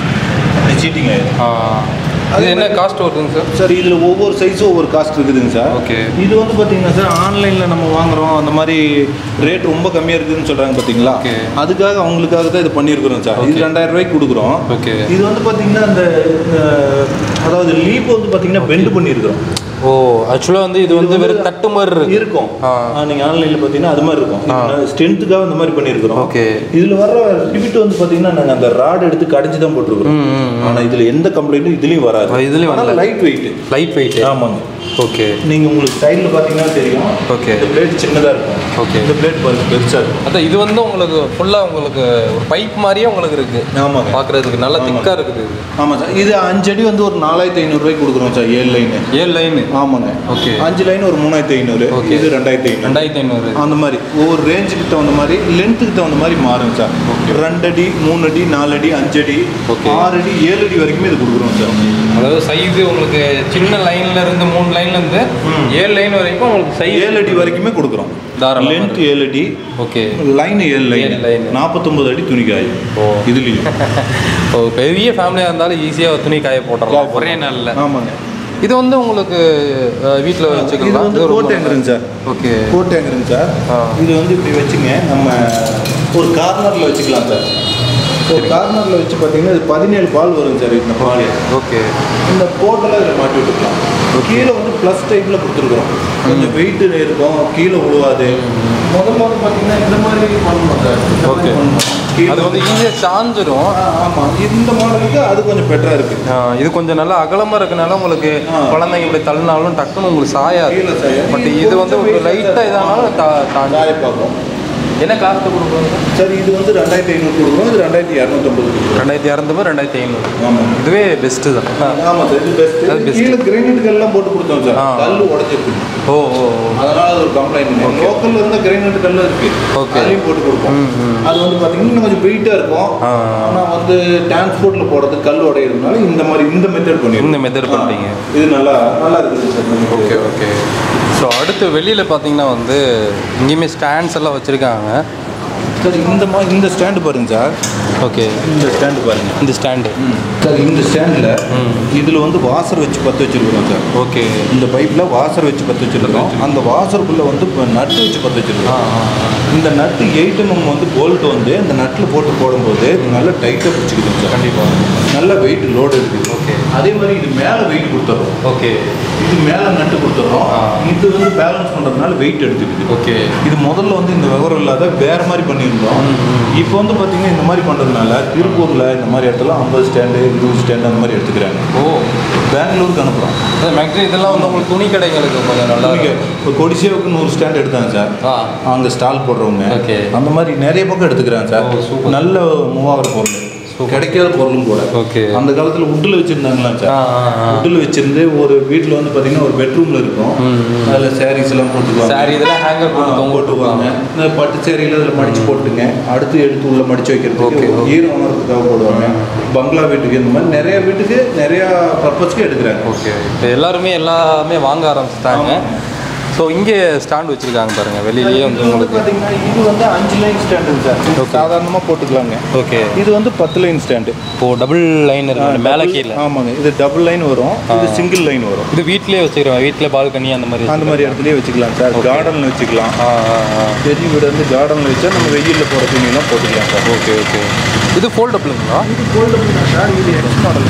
சீட்டிங் ஆயிடும் ஆ இது என்ன காஸ்ட் வருதுங்க சார் சார் இதில் ஒவ்வொரு சைஸும் ஒவ்வொரு காஸ்ட் இருக்குதுங்க சார் ஓகே இது வந்து பார்த்தீங்கன்னா சார் ஆன்லைனில் நம்ம வாங்குறோம் அந்த மாதிரி ரேட் ரொம்ப கம்மியாக இருக்குதுன்னு சொல்கிறாங்க பார்த்தீங்களா Okay. அதுக்காக அவங்களுக்காக தான் இது பண்ணியிருக்கிறோம் சார் இது Okay. ரெண்டாயிரம் ரூபாய்க்கு கொடுக்குறோம் ஓகே இது வந்து பார்த்தீங்கன்னா அந்த அஹ், அதாவது லீப் வந்து பார்த்தீங்கன்னா பெண்ட் பண்ணியிருக்கிறோம் ஓ ஆக்சுவலாக வந்து இது வந்து வெறும் தட்டு மாதிரி இருக்கு இருக்கும் ஆ. நீங்கள் ஆன்லைனில் பார்த்தீங்கன்னா அது மாதிரி இருக்கும் ஸ்ட்ரென்த்துக்காக இந்த மாதிரி பண்ணியிருக்கிறோம் ஓகே இதில் வர்ற ரிபிட் வந்து பார்த்தீங்கன்னா நாங்கள் அந்த ராட் எடுத்து கடிச்சு தான் போட்டிருக்கிறோம் ம் ம் ஆனால் இதில் எந்த கம்ப்ளைண்ட்டும் இதுலேயும் வராது ஆ, இதுலயும் வரல. லைட் வெயிட் லைட் வெயிட் ஆமாங்க ஓகே நீங்கள் உங்களுக்கு சைடில் பார்த்தீங்கன்னா தெரியும் Okay. இந்த பிளேட் சின்னதாக இருக்கும் Okay. இந்த பிளேட் பாருங்க பெருசாக இருக்கும் அதான் இது வந்து உங்களுக்கு ஃபுல்லாக உங்களுக்கு ஒரு பைப் மாதிரியே உங்களுக்கு இருக்கு ஆமாங்க பார்க்குறதுக்கு நல்லா ஆமா. திக்காக இருக்குது இது ஆமாம் சார் இது அஞ்சு அடி வந்து ஒரு நாலாயிரத்தி ஐநூறுரூவாய்க்கு கொடுக்குறோம் சார் ஏழு லைனு ஏழு லைனு ஆமாங்க Okay. அஞ்சு லைன் ஒரு மூணாயிரத்தி ஐநூறு Okay. இது ரெண்டாயிரத்தி ஐநூறு ரெண்டாயிரத்தி ஐநூறு அந்த மாதிரி ஒவ்வொரு ரேஞ்சுக்கு தகுந்த மாதிரி லென்த்துக்கு தகுந்த மாதிரி மாறும் சார் ரெண்டு அடி மூணு அடி நாலு அடி அஞ்சு அடி Okay. ஆறு அடி ஏழு அடி வரைக்குமே இது கொடுக்குறோம் சார் அதாவது சைஸு உங்களுக்கு சின்ன லைன்ல இருந்து மூணு லைன்ல இருந்து ஏழு லைன் வரைக்கும் உங்களுக்கு சைஸ் ஏழு அடி வரைக்குமே கொடுக்குறோம் தாராளமா லென்த் ஏழு அடி ஓகே லைன் ஏழு ஏழு லைன் line. நாற்பத்தொம்பது அடி துணி காயும் ஓ. இதுலேயும் ஒரு பெரிய ஃபேமிலியாக இருந்தாலும் ஈஸியாக துணி காய போட்டுறலாம் ஒரே நாளில் ஆமாங்க இது வந்து உங்களுக்கு வீட்டில் இது வச்சுக்கலாம் வந்து கோட்டேங்கிறங்க சார் ஓகே கோட்டேங்கிறங்க சார் ஆ. இது வந்து இப்படி வச்சுங்க நம்ம ஒரு கார்னரில் வச்சுக்கலாம் சார் ஒரு கார்னரில் வச்சு பார்த்தீங்கன்னா இது பதினேழு பால் வரும் சார் இந்த பால் ஓகே இந்த போட்டெல்லாம் இதில் மாட்டி விட்டுக்கலாம் கீழே வந்து ப்ளஸ் டைப்பில் கொடுத்துருக்குறோம் கொஞ்சம் வெயிட் இருக்கும் கீழே விழுவாது முதல்ல வந்து பார்த்தீங்கன்னா இந்த மாதிரி பண்ணணும் சார் இந்த மாதிரி Okay. பண்ணணும். கீழே அது வந்து ஈஸியாக சாஞ்சிரும் ஆ, ஆமாம் இந்த மாடலுக்கு அது கொஞ்சம் பெட்டராக இருக்குது ஆ, இது கொஞ்சம் நல்லா அகலமாக இருக்கனால உங்களுக்கு ஆ. குழந்தைங்க இப்படி தள்ளினாலும் டக்குன்னு உங்களுக்கு சாயாது கீழே சாயாது. பட் இது வந்து உங்களுக்கு லைட்டாக இதானாலும் தா தாண்டி காய பார்க்கும் என்ன காஸ்ட் கொடுக்குறோங்க சார் இது வந்து ரெண்டாயிரத்தி ஐநூறு கொடுக்குறோம் இது ரெண்டாயிரத்தி இரநூத்தம்பது கொடுக்குறோம் ரெண்டாயிரத்தி இரநூறு ரெண்டாயிரத்தி ஐநூறு ஆமாம் இதுவே பெஸ்ட்டு தான் ஆமாம் சார் இது பெஸ்ட் அது best. கீழே கிரைனைட் கல்லாம் போட்டு கொடுத்தோம் சார் ஆ. கல் உடஞ்சிருக்கு ஓ ஓ ஓ. அதனால அது ஒரு கம்ப்ளைண்ட் லோக்கல்ல இருந்த கிரைனைட் கல்லும் இருக்கு Okay. அதையும் போட்டு கொடுப்போம் ம், ம். அது வந்து பார்த்தீங்கன்னா இன்னும் கொஞ்சம் வெயிட்டாக இருக்கும் ஆ. ஆனால் வந்து டிரான்ஸ்போர்ட்ல போடுறது கல் உடையிறதுனால இந்த மாதிரி இந்த மெத்தட் பண்ணி இந்த method பண்ணிட்டீங்க. இது நல்லா நல்லா இருக்குது சார் நமக்கு. ஓகே ஓகே ஸோ அடுத்து வெளியில் பார்த்தீங்கன்னா வந்து இங்கேயுமே ஸ்டாண்ட்ஸ் எல்லாம் வச்சுருக்காங்க சார் இந்த மா இந்த ஸ்டாண்டு பாருங்க சார் ஓகே இந்த ஸ்டாண்டு பாருங்க இந்த ஸ்டாண்டு சார் இந்த ஸ்டாண்டில் ம். இதில் வந்து வாசர் வச்சு பற்ற வச்சிருக்கிறோம் சார் ஓகே இந்த பைப்பில் வாசர் வச்சு பற்ற வச்சிருக்கிறோம் அந்த வாசருக்குள்ளே வந்து இப்போ நட்டு வச்சு பற்ற ஆ வச்சிருக்கோம் ஆ, ஆ. இந்த நட்டு எயிட் எம்எம் வந்து போல்ட் வந்து இந்த நட்டில் போட்டு போடும்போது நல்லா டைட்டாக பிடிச்சிக்குது சார் கண்டிப்பாக நல்ல வெயிட் லோடு இருக்குது ஓகே அதே மாதிரி இது மேலே வெயிட் கொடுத்துட்றோம் ஓகே இது மேலே நட்டு கொடுத்துட்றோம் ஆ. இது வந்து பேலன்ஸ் பண்ணுறதுனால வெயிட் எடுத்துக்குது ஓகே இது முதல்ல வந்து இந்த விவரம் இல்லாத வேற மாதிரி பண்ணியிருந்தோம் இப்போ வந்து பார்த்தீங்கன்னா இந்த மாதிரி பண்ணுறதுனால திருப்பூரில் இந்த மாதிரி இடத்துல ஐம்பது ஸ்டாண்டு இருபது ஸ்டாண்டு அந்த மாதிரி எடுத்துக்கிறாங்க ஓ பெங்களூருக்கு அனுப்புகிறோம் மேக்ஸிமம் இதெல்லாம் வந்து உங்களுக்கு துணி கடைங்களுக்கு கொஞ்சம் நல்லா இருக்கும். இப்போ கொடிசியாவுக்கு நூறு ஸ்டாண்ட் எடுத்தாங்க சார் ஆ அங்கே ஸ்டால் போடுறவங்க Okay. அந்த மாதிரி நிறைய பக்கம் எடுத்துக்கிறாங்க சார் ஓ, super. நல்ல மூவாகிற பொருள் Super. கிடைக்காத பொருளும் கூட ஓகே அந்த காலத்தில் உட்டில் வச்சுருந்தாங்களா ஆ சார் ஆ ஆ உட்டில் வச்சிருந்து ஒரு வீட்டில் வந்து பார்த்தீங்கன்னா ஒரு பெட்ரூமில் இருக்கும் ம், ம். அதில் சாரீஸ் எல்லாம் போட்டுக்குவாங்க சாரி இதெல்லாம் ஹேங்கர் போட்டு ஆ, தொங்க போட்டுக்குவாங்க இந்த பட்டு சேரியில் அதில் மடிச்சு போட்டுங்க அடுத்து எடுத்து உள்ள மடிச்சு Okay, வைக்கிறதுக்கு okay. ஈரம் உணர்றதுக்காக போடுவாங்க பங்களா வீட்டுக்கு இந்த மாதிரி நிறைய வீட்டுக்கு நிறைய பர்பஸ்க்கு எடுக்கிறாங்க ஓகே இப்போ எல்லாருமே எல்லாமே வாங்க ஆரம்பிச்சிட்டாங்க ஸோ இங்கே ஸ்டாண்ட் வச்சுருக்காங்க பாருங்கள் வெளியிலேயே வந்து இது வந்து உங்களுக்கு பார்த்தீங்கன்னா இது வந்து அஞ்சு லைன் ஸ்டாண்டுங்க சார் Okay. சாதாரணமாக போட்டுக்கலாங்க ஓகே இது வந்து பத்து லைன் ஸ்டாண்டு இப்போ டபுள் லைன் இருக்கு மேலே கீழே ஆமாங்க இது டபுள் லைன் வரும் இது சிங்கிள் லைன் வரும் இது வீட்டிலே வச்சுக்கிறோம் வீட்டில் பால்கனி அந்த மாதிரி அந்த மாதிரி இடத்துலயே வச்சுக்கலாம் சார் கார்டனில் வச்சுக்கலாம் ஆ ஆ ஆ பெரிய வீடு வந்து கார்டனில் வச்சா நம்ம வெயிலில் போகிற துணியெல்லாம் போட்டுக்கலாம் சார் ஓகே ஓகே இது ஃபோல்டபுளுங்களா இது கோல்டு சார் இது எக்ஸ் மாடல்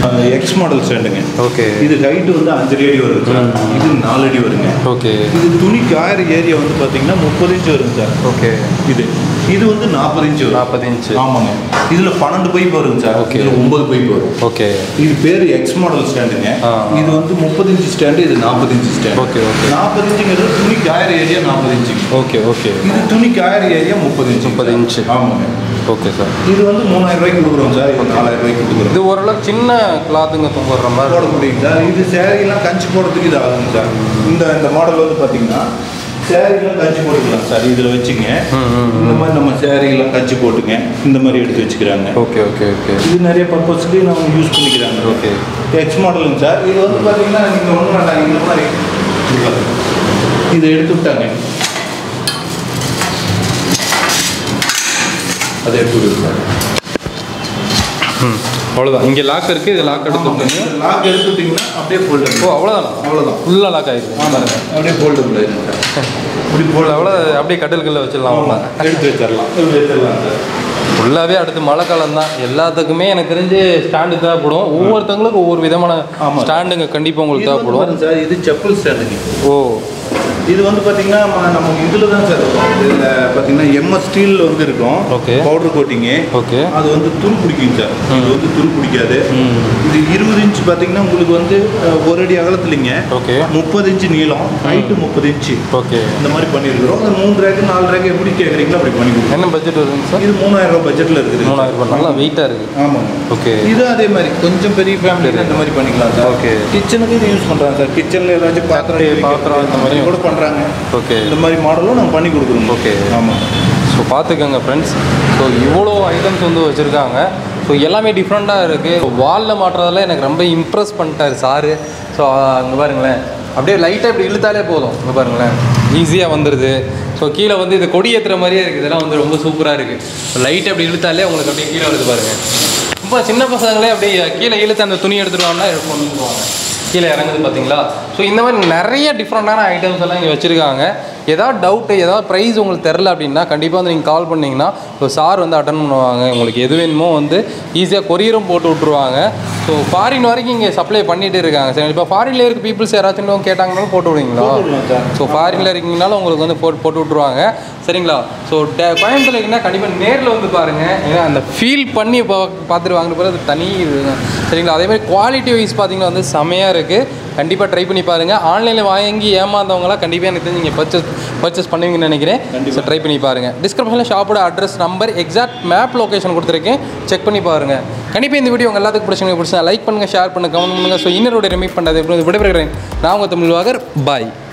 எக்ஸ் மாடல் ஸ்டாண்டுங்க ஓகே இது ஹைட் வந்து அஞ்சு அடி வருங்க சார் இது நாலு அடி வருங்க ஓகே இது துணி காயிற ஏரியா வந்து பார்த்தீங்கன்னா முப்பது இன்ச் வருங்க சார் ஓகே இது இது வந்து நாற்பது இன்ச் வரும் நாற்பது இன்ச்சு ஆமாங்க இதுல பன்னெண்டு பைப் வருங்க சார் Okay. இதுல ஒன்பது பைப் வரும் ஓகே இது பேர் எக்ஸ் மாடல் ஸ்டாண்டுங்க ஆ. இது வந்து முப்பது இன்ச் ஸ்டாண்டு இது நாற்பது இன்ச் ஸ்டாண்டு ஓகே ஓகே நாற்பது இன்ச்சுங்கிறது துணி காயிற ஏரியா நாற்பது இன்ச்சுங்க ஓகே ஓகே இது துணி காயிற ஏரியா முப்பது இன்ச் முப்பது இன்ச்சு. ஆமாங்க ஓகே சார் இது வந்து மூணாயிரம் ரூபாய்க்கு கொடுக்குறோம் சார் இது நாலாயிரம் ரூபாய்க்கு கொடுக்குறோம் இது ஓரளவு சின்ன கிளாத்துங்க தொங்குற மாதிரி போட முடியும் சார் இது சேரீலாம் கஞ்சி போடுறதுக்கு இது ஆகுங்க சார் இந்த இந்த மாடல் வந்து பார்த்தீங்கன்னா சேரீலாம் கஞ்சி போட்டுக்கலாம் சார் இதில் வச்சுங்க ம், ம், இந்த மாதிரி நம்ம சேரீலாம் கஞ்சி போட்டுங்க இந்த மாதிரி எடுத்து வச்சுக்கிறாங்க ஓகே ஓகே ஓகே இது நிறைய பர்பஸ்க்கு நம்ம யூஸ் பண்ணிக்கிறாங்க ஓகே எக்ஸ் மாடலுங்க சார் இது வந்து பார்த்தீங்கன்னா நீங்கள் ஒன்றும் வேண்டாம் இந்த மாதிரி இது பாருங்க. இதை எடுத்து விட்டாங்க அதை எடுத்து விடுங்க ம் அவ்வளோதான் இங்கே லாக் இருக்குது இது லாக் எடுத்து விட்டுங்க லாக் எடுத்து விட்டிங்கன்னா அப்படியே ஃபோல்டு ஓ அவ்வளோதானா அவ்வளோதான் ஃபுல்லாக லாக் ஆகிருக்கு ஆமாங்க அப்படியே ஃபோல்டபுள் ஆயிருங்க சார் இப்படி போல் எவ்வளோ அப்படியே கட்டில்களில் வச்சிடலாம் ஆமாம் எடுத்து வச்சிடலாம் இப்படி வச்சிடலாம் சார் ஃபுல்லாகவே அடுத்து மழை காலம் தான் எல்லாத்துக்குமே எனக்கு தெரிஞ்சு ஸ்டாண்டு தேவைப்படும் ஒவ்வொருத்தவங்களுக்கும் ஒவ்வொரு விதமான ஆமா. ஸ்டாண்டுங்க கண்டிப்பாக உங்களுக்கு இது வந்து தேவைப்படும் பாருங்க சார் இது செப்பல் ஸ்டாண்டுங்க ஓ இது வந்து பார்த்தீங்கன்னா ம- நம்ம இதில் தான் சார் இருக்கும் இதில் பார்த்தீங்கன்னா எம்எஸ் ஸ்டீலில் வந்து இருக்கும் Okay. பவுடர் கோட்டிங்கு ஓகே அது வந்து துரு பிடிக்குங்க சார் இது வந்து துரு பிடிக்காது ம் இது இருபது இன்ச் பார்த்தீங்கன்னா உங்களுக்கு வந்து அஹ், ஒரு அடி அகலத்துலிங்க ஓகே முப்பது இன்ச்சு நீளம் ஹைட்டு முப்பது இன்ச்சு ஓகே இந்த மாதிரி பண்ணியிருக்கிறோம் அது மூணு ரேக்கு நாலு ரேக்கு எப்படி கேட்குறீங்களோ அப்படி பண்ணி கொடுக்குறோம் என்ன பட்ஜெட் வருதுங்க சார் இது மூணாயிரம் ரூபாய் பட்ஜெட்டில் இருக்குது மூணாயிரம் ரூபாய் நல்லா வெயிட்டாக இருக்குது ஆமாங்க ஓகே இது அதே மாதிரி கொஞ்சம் பெரிய ஃபேமிலி இந்த மாதிரி பண்ணிக்கலாம் சார் Okay. கிச்சனுக்கு இது யூஸ் பண்ணுறாங்க சார் கிச்சனில் ஏதாச்சும் பாத்திரம் தட்டு, வைக்கிறது, பாத்திரம் இந்த மாதிரி. கூட பண்ணுறாங்க ஓகே இந்த மாதிரி மாடலும் நம்ம பண்ணி கொடுக்குறோம் Okay. ஆமாம் ஸோ பார்த்துக்கோங்க ஃப்ரெண்ட்ஸ் ஸோ இவ்வளோ ஐட்டம்ஸ் வந்து வச்சுருக்காங்க ஸோ எல்லாமே டிஃப்ரெண்ட்டாக இருக்குது வாலில் மாட்டுறதுல எனக்கு ரொம்ப இம்ப்ரெஸ் பண்ணிட்டார் சாரு ஸோ அங்கே பாருங்களேன் அப்படியே லைட்டாக இப்படி இழுத்தாலே போதும் இங்கே பாருங்களேன் ஈஸியாக வந்துடுது ஸோ கீழே வந்து இது கொடி ஏற்றுற மாதிரியே இருக்குது இதெல்லாம் வந்து ரொம்ப சூப்பராக இருக்குது லைட்டாக அப்படி இழுத்தாலே உங்களுக்கு அப்படியே கீழே வருது பாருங்கள் ரொம்ப சின்ன பசங்களே அப்படியே கீழே இழுத்து அந்த துணி எடுத்துட்டு வாங்கன்னா கொண்டு வந்துருவாங்க கீழே இறங்குது பார்த்தீங்களா ஸோ இந்த மாதிரி நிறைய டிஃப்ரெண்ட்டான ஐட்டம்ஸ் எல்லாம் இங்கே வச்சுருக்காங்க ஏதாவது டவுட்டு ஏதாவது ப்ரைஸ் உங்களுக்கு தெரில அப்படின்னா கண்டிப்பாக வந்து நீங்கள் கால் பண்ணிங்கன்னா ஸோ சார் வந்து அட்டன் பண்ணுவாங்க உங்களுக்கு எது வேணுமோ வந்து ஈஸியாக கொரியரும் போட்டு விட்ருவாங்க ஸோ ஃபாரின் வரைக்கும் இங்கே சப்ளை பண்ணிட்டு இருக்காங்க சரி இப்போ ஃபாரினில் இருக்க பீப்புள்ஸ் யாராச்சும் இன்னும் கேட்டாங்கனாலும் போட்டு விடுவீங்களா போட்டுடலாம் சார். ஸோ ஃபாரினில் இருக்கீங்கனாலும் உங்களுக்கு வந்து போட்டு போட்டு விட்ருவாங்க சரிங்களா ஸோ கோயம்புத்தூர் இருக்கீங்கன்னா கண்டிப்பாக நேரில் வந்து பாருங்கள் ஏன்னா அந்த ஃபீல் பண்ணி பா பார்த்துட்டு வாங்கிட்டு போகிறது அது தனி இதுங்க சரிங்களா அதே மாதிரி குவாலிட்டி வைஸ் பார்த்தீங்கன்னா வந்து செமையாக இருக்குது கண்டிப்பாக ட்ரை பண்ணி பாருங்கள் ஆன்லைனில் வாங்கி ஏமாந்தவங்களாம் கண்டிப்பாக எனக்கு தெரிஞ்சு நீங்கள் பர்ச்சேஸ் பர்ச்சேஸ் பண்ணுவீங்கன்னு நினைக்கிறேன் ஸோ ட்ரை பண்ணி பாருங்கள் டிஸ்கிரிப்ஷனில் ஷாப்போட address number exact map location கொடுத்துருக்கேன் செக் பண்ணி பாருங்கள் கண்டிப்பாக இந்த வீடியோ உங்கள் எல்லாத்துக்கும் பிடிச்சிங்க பிடிச்சா லைக் பண்ணுங்கள் ஷேர் பண்ணுங்கள் கமெண்ட் பண்ணுங்கள் ஸோ இன்னொரு ரிமீட் பண்ணுறது விடைபெறுகிறேன் நான் உங்கள் தமிழ் வாகர் பாய்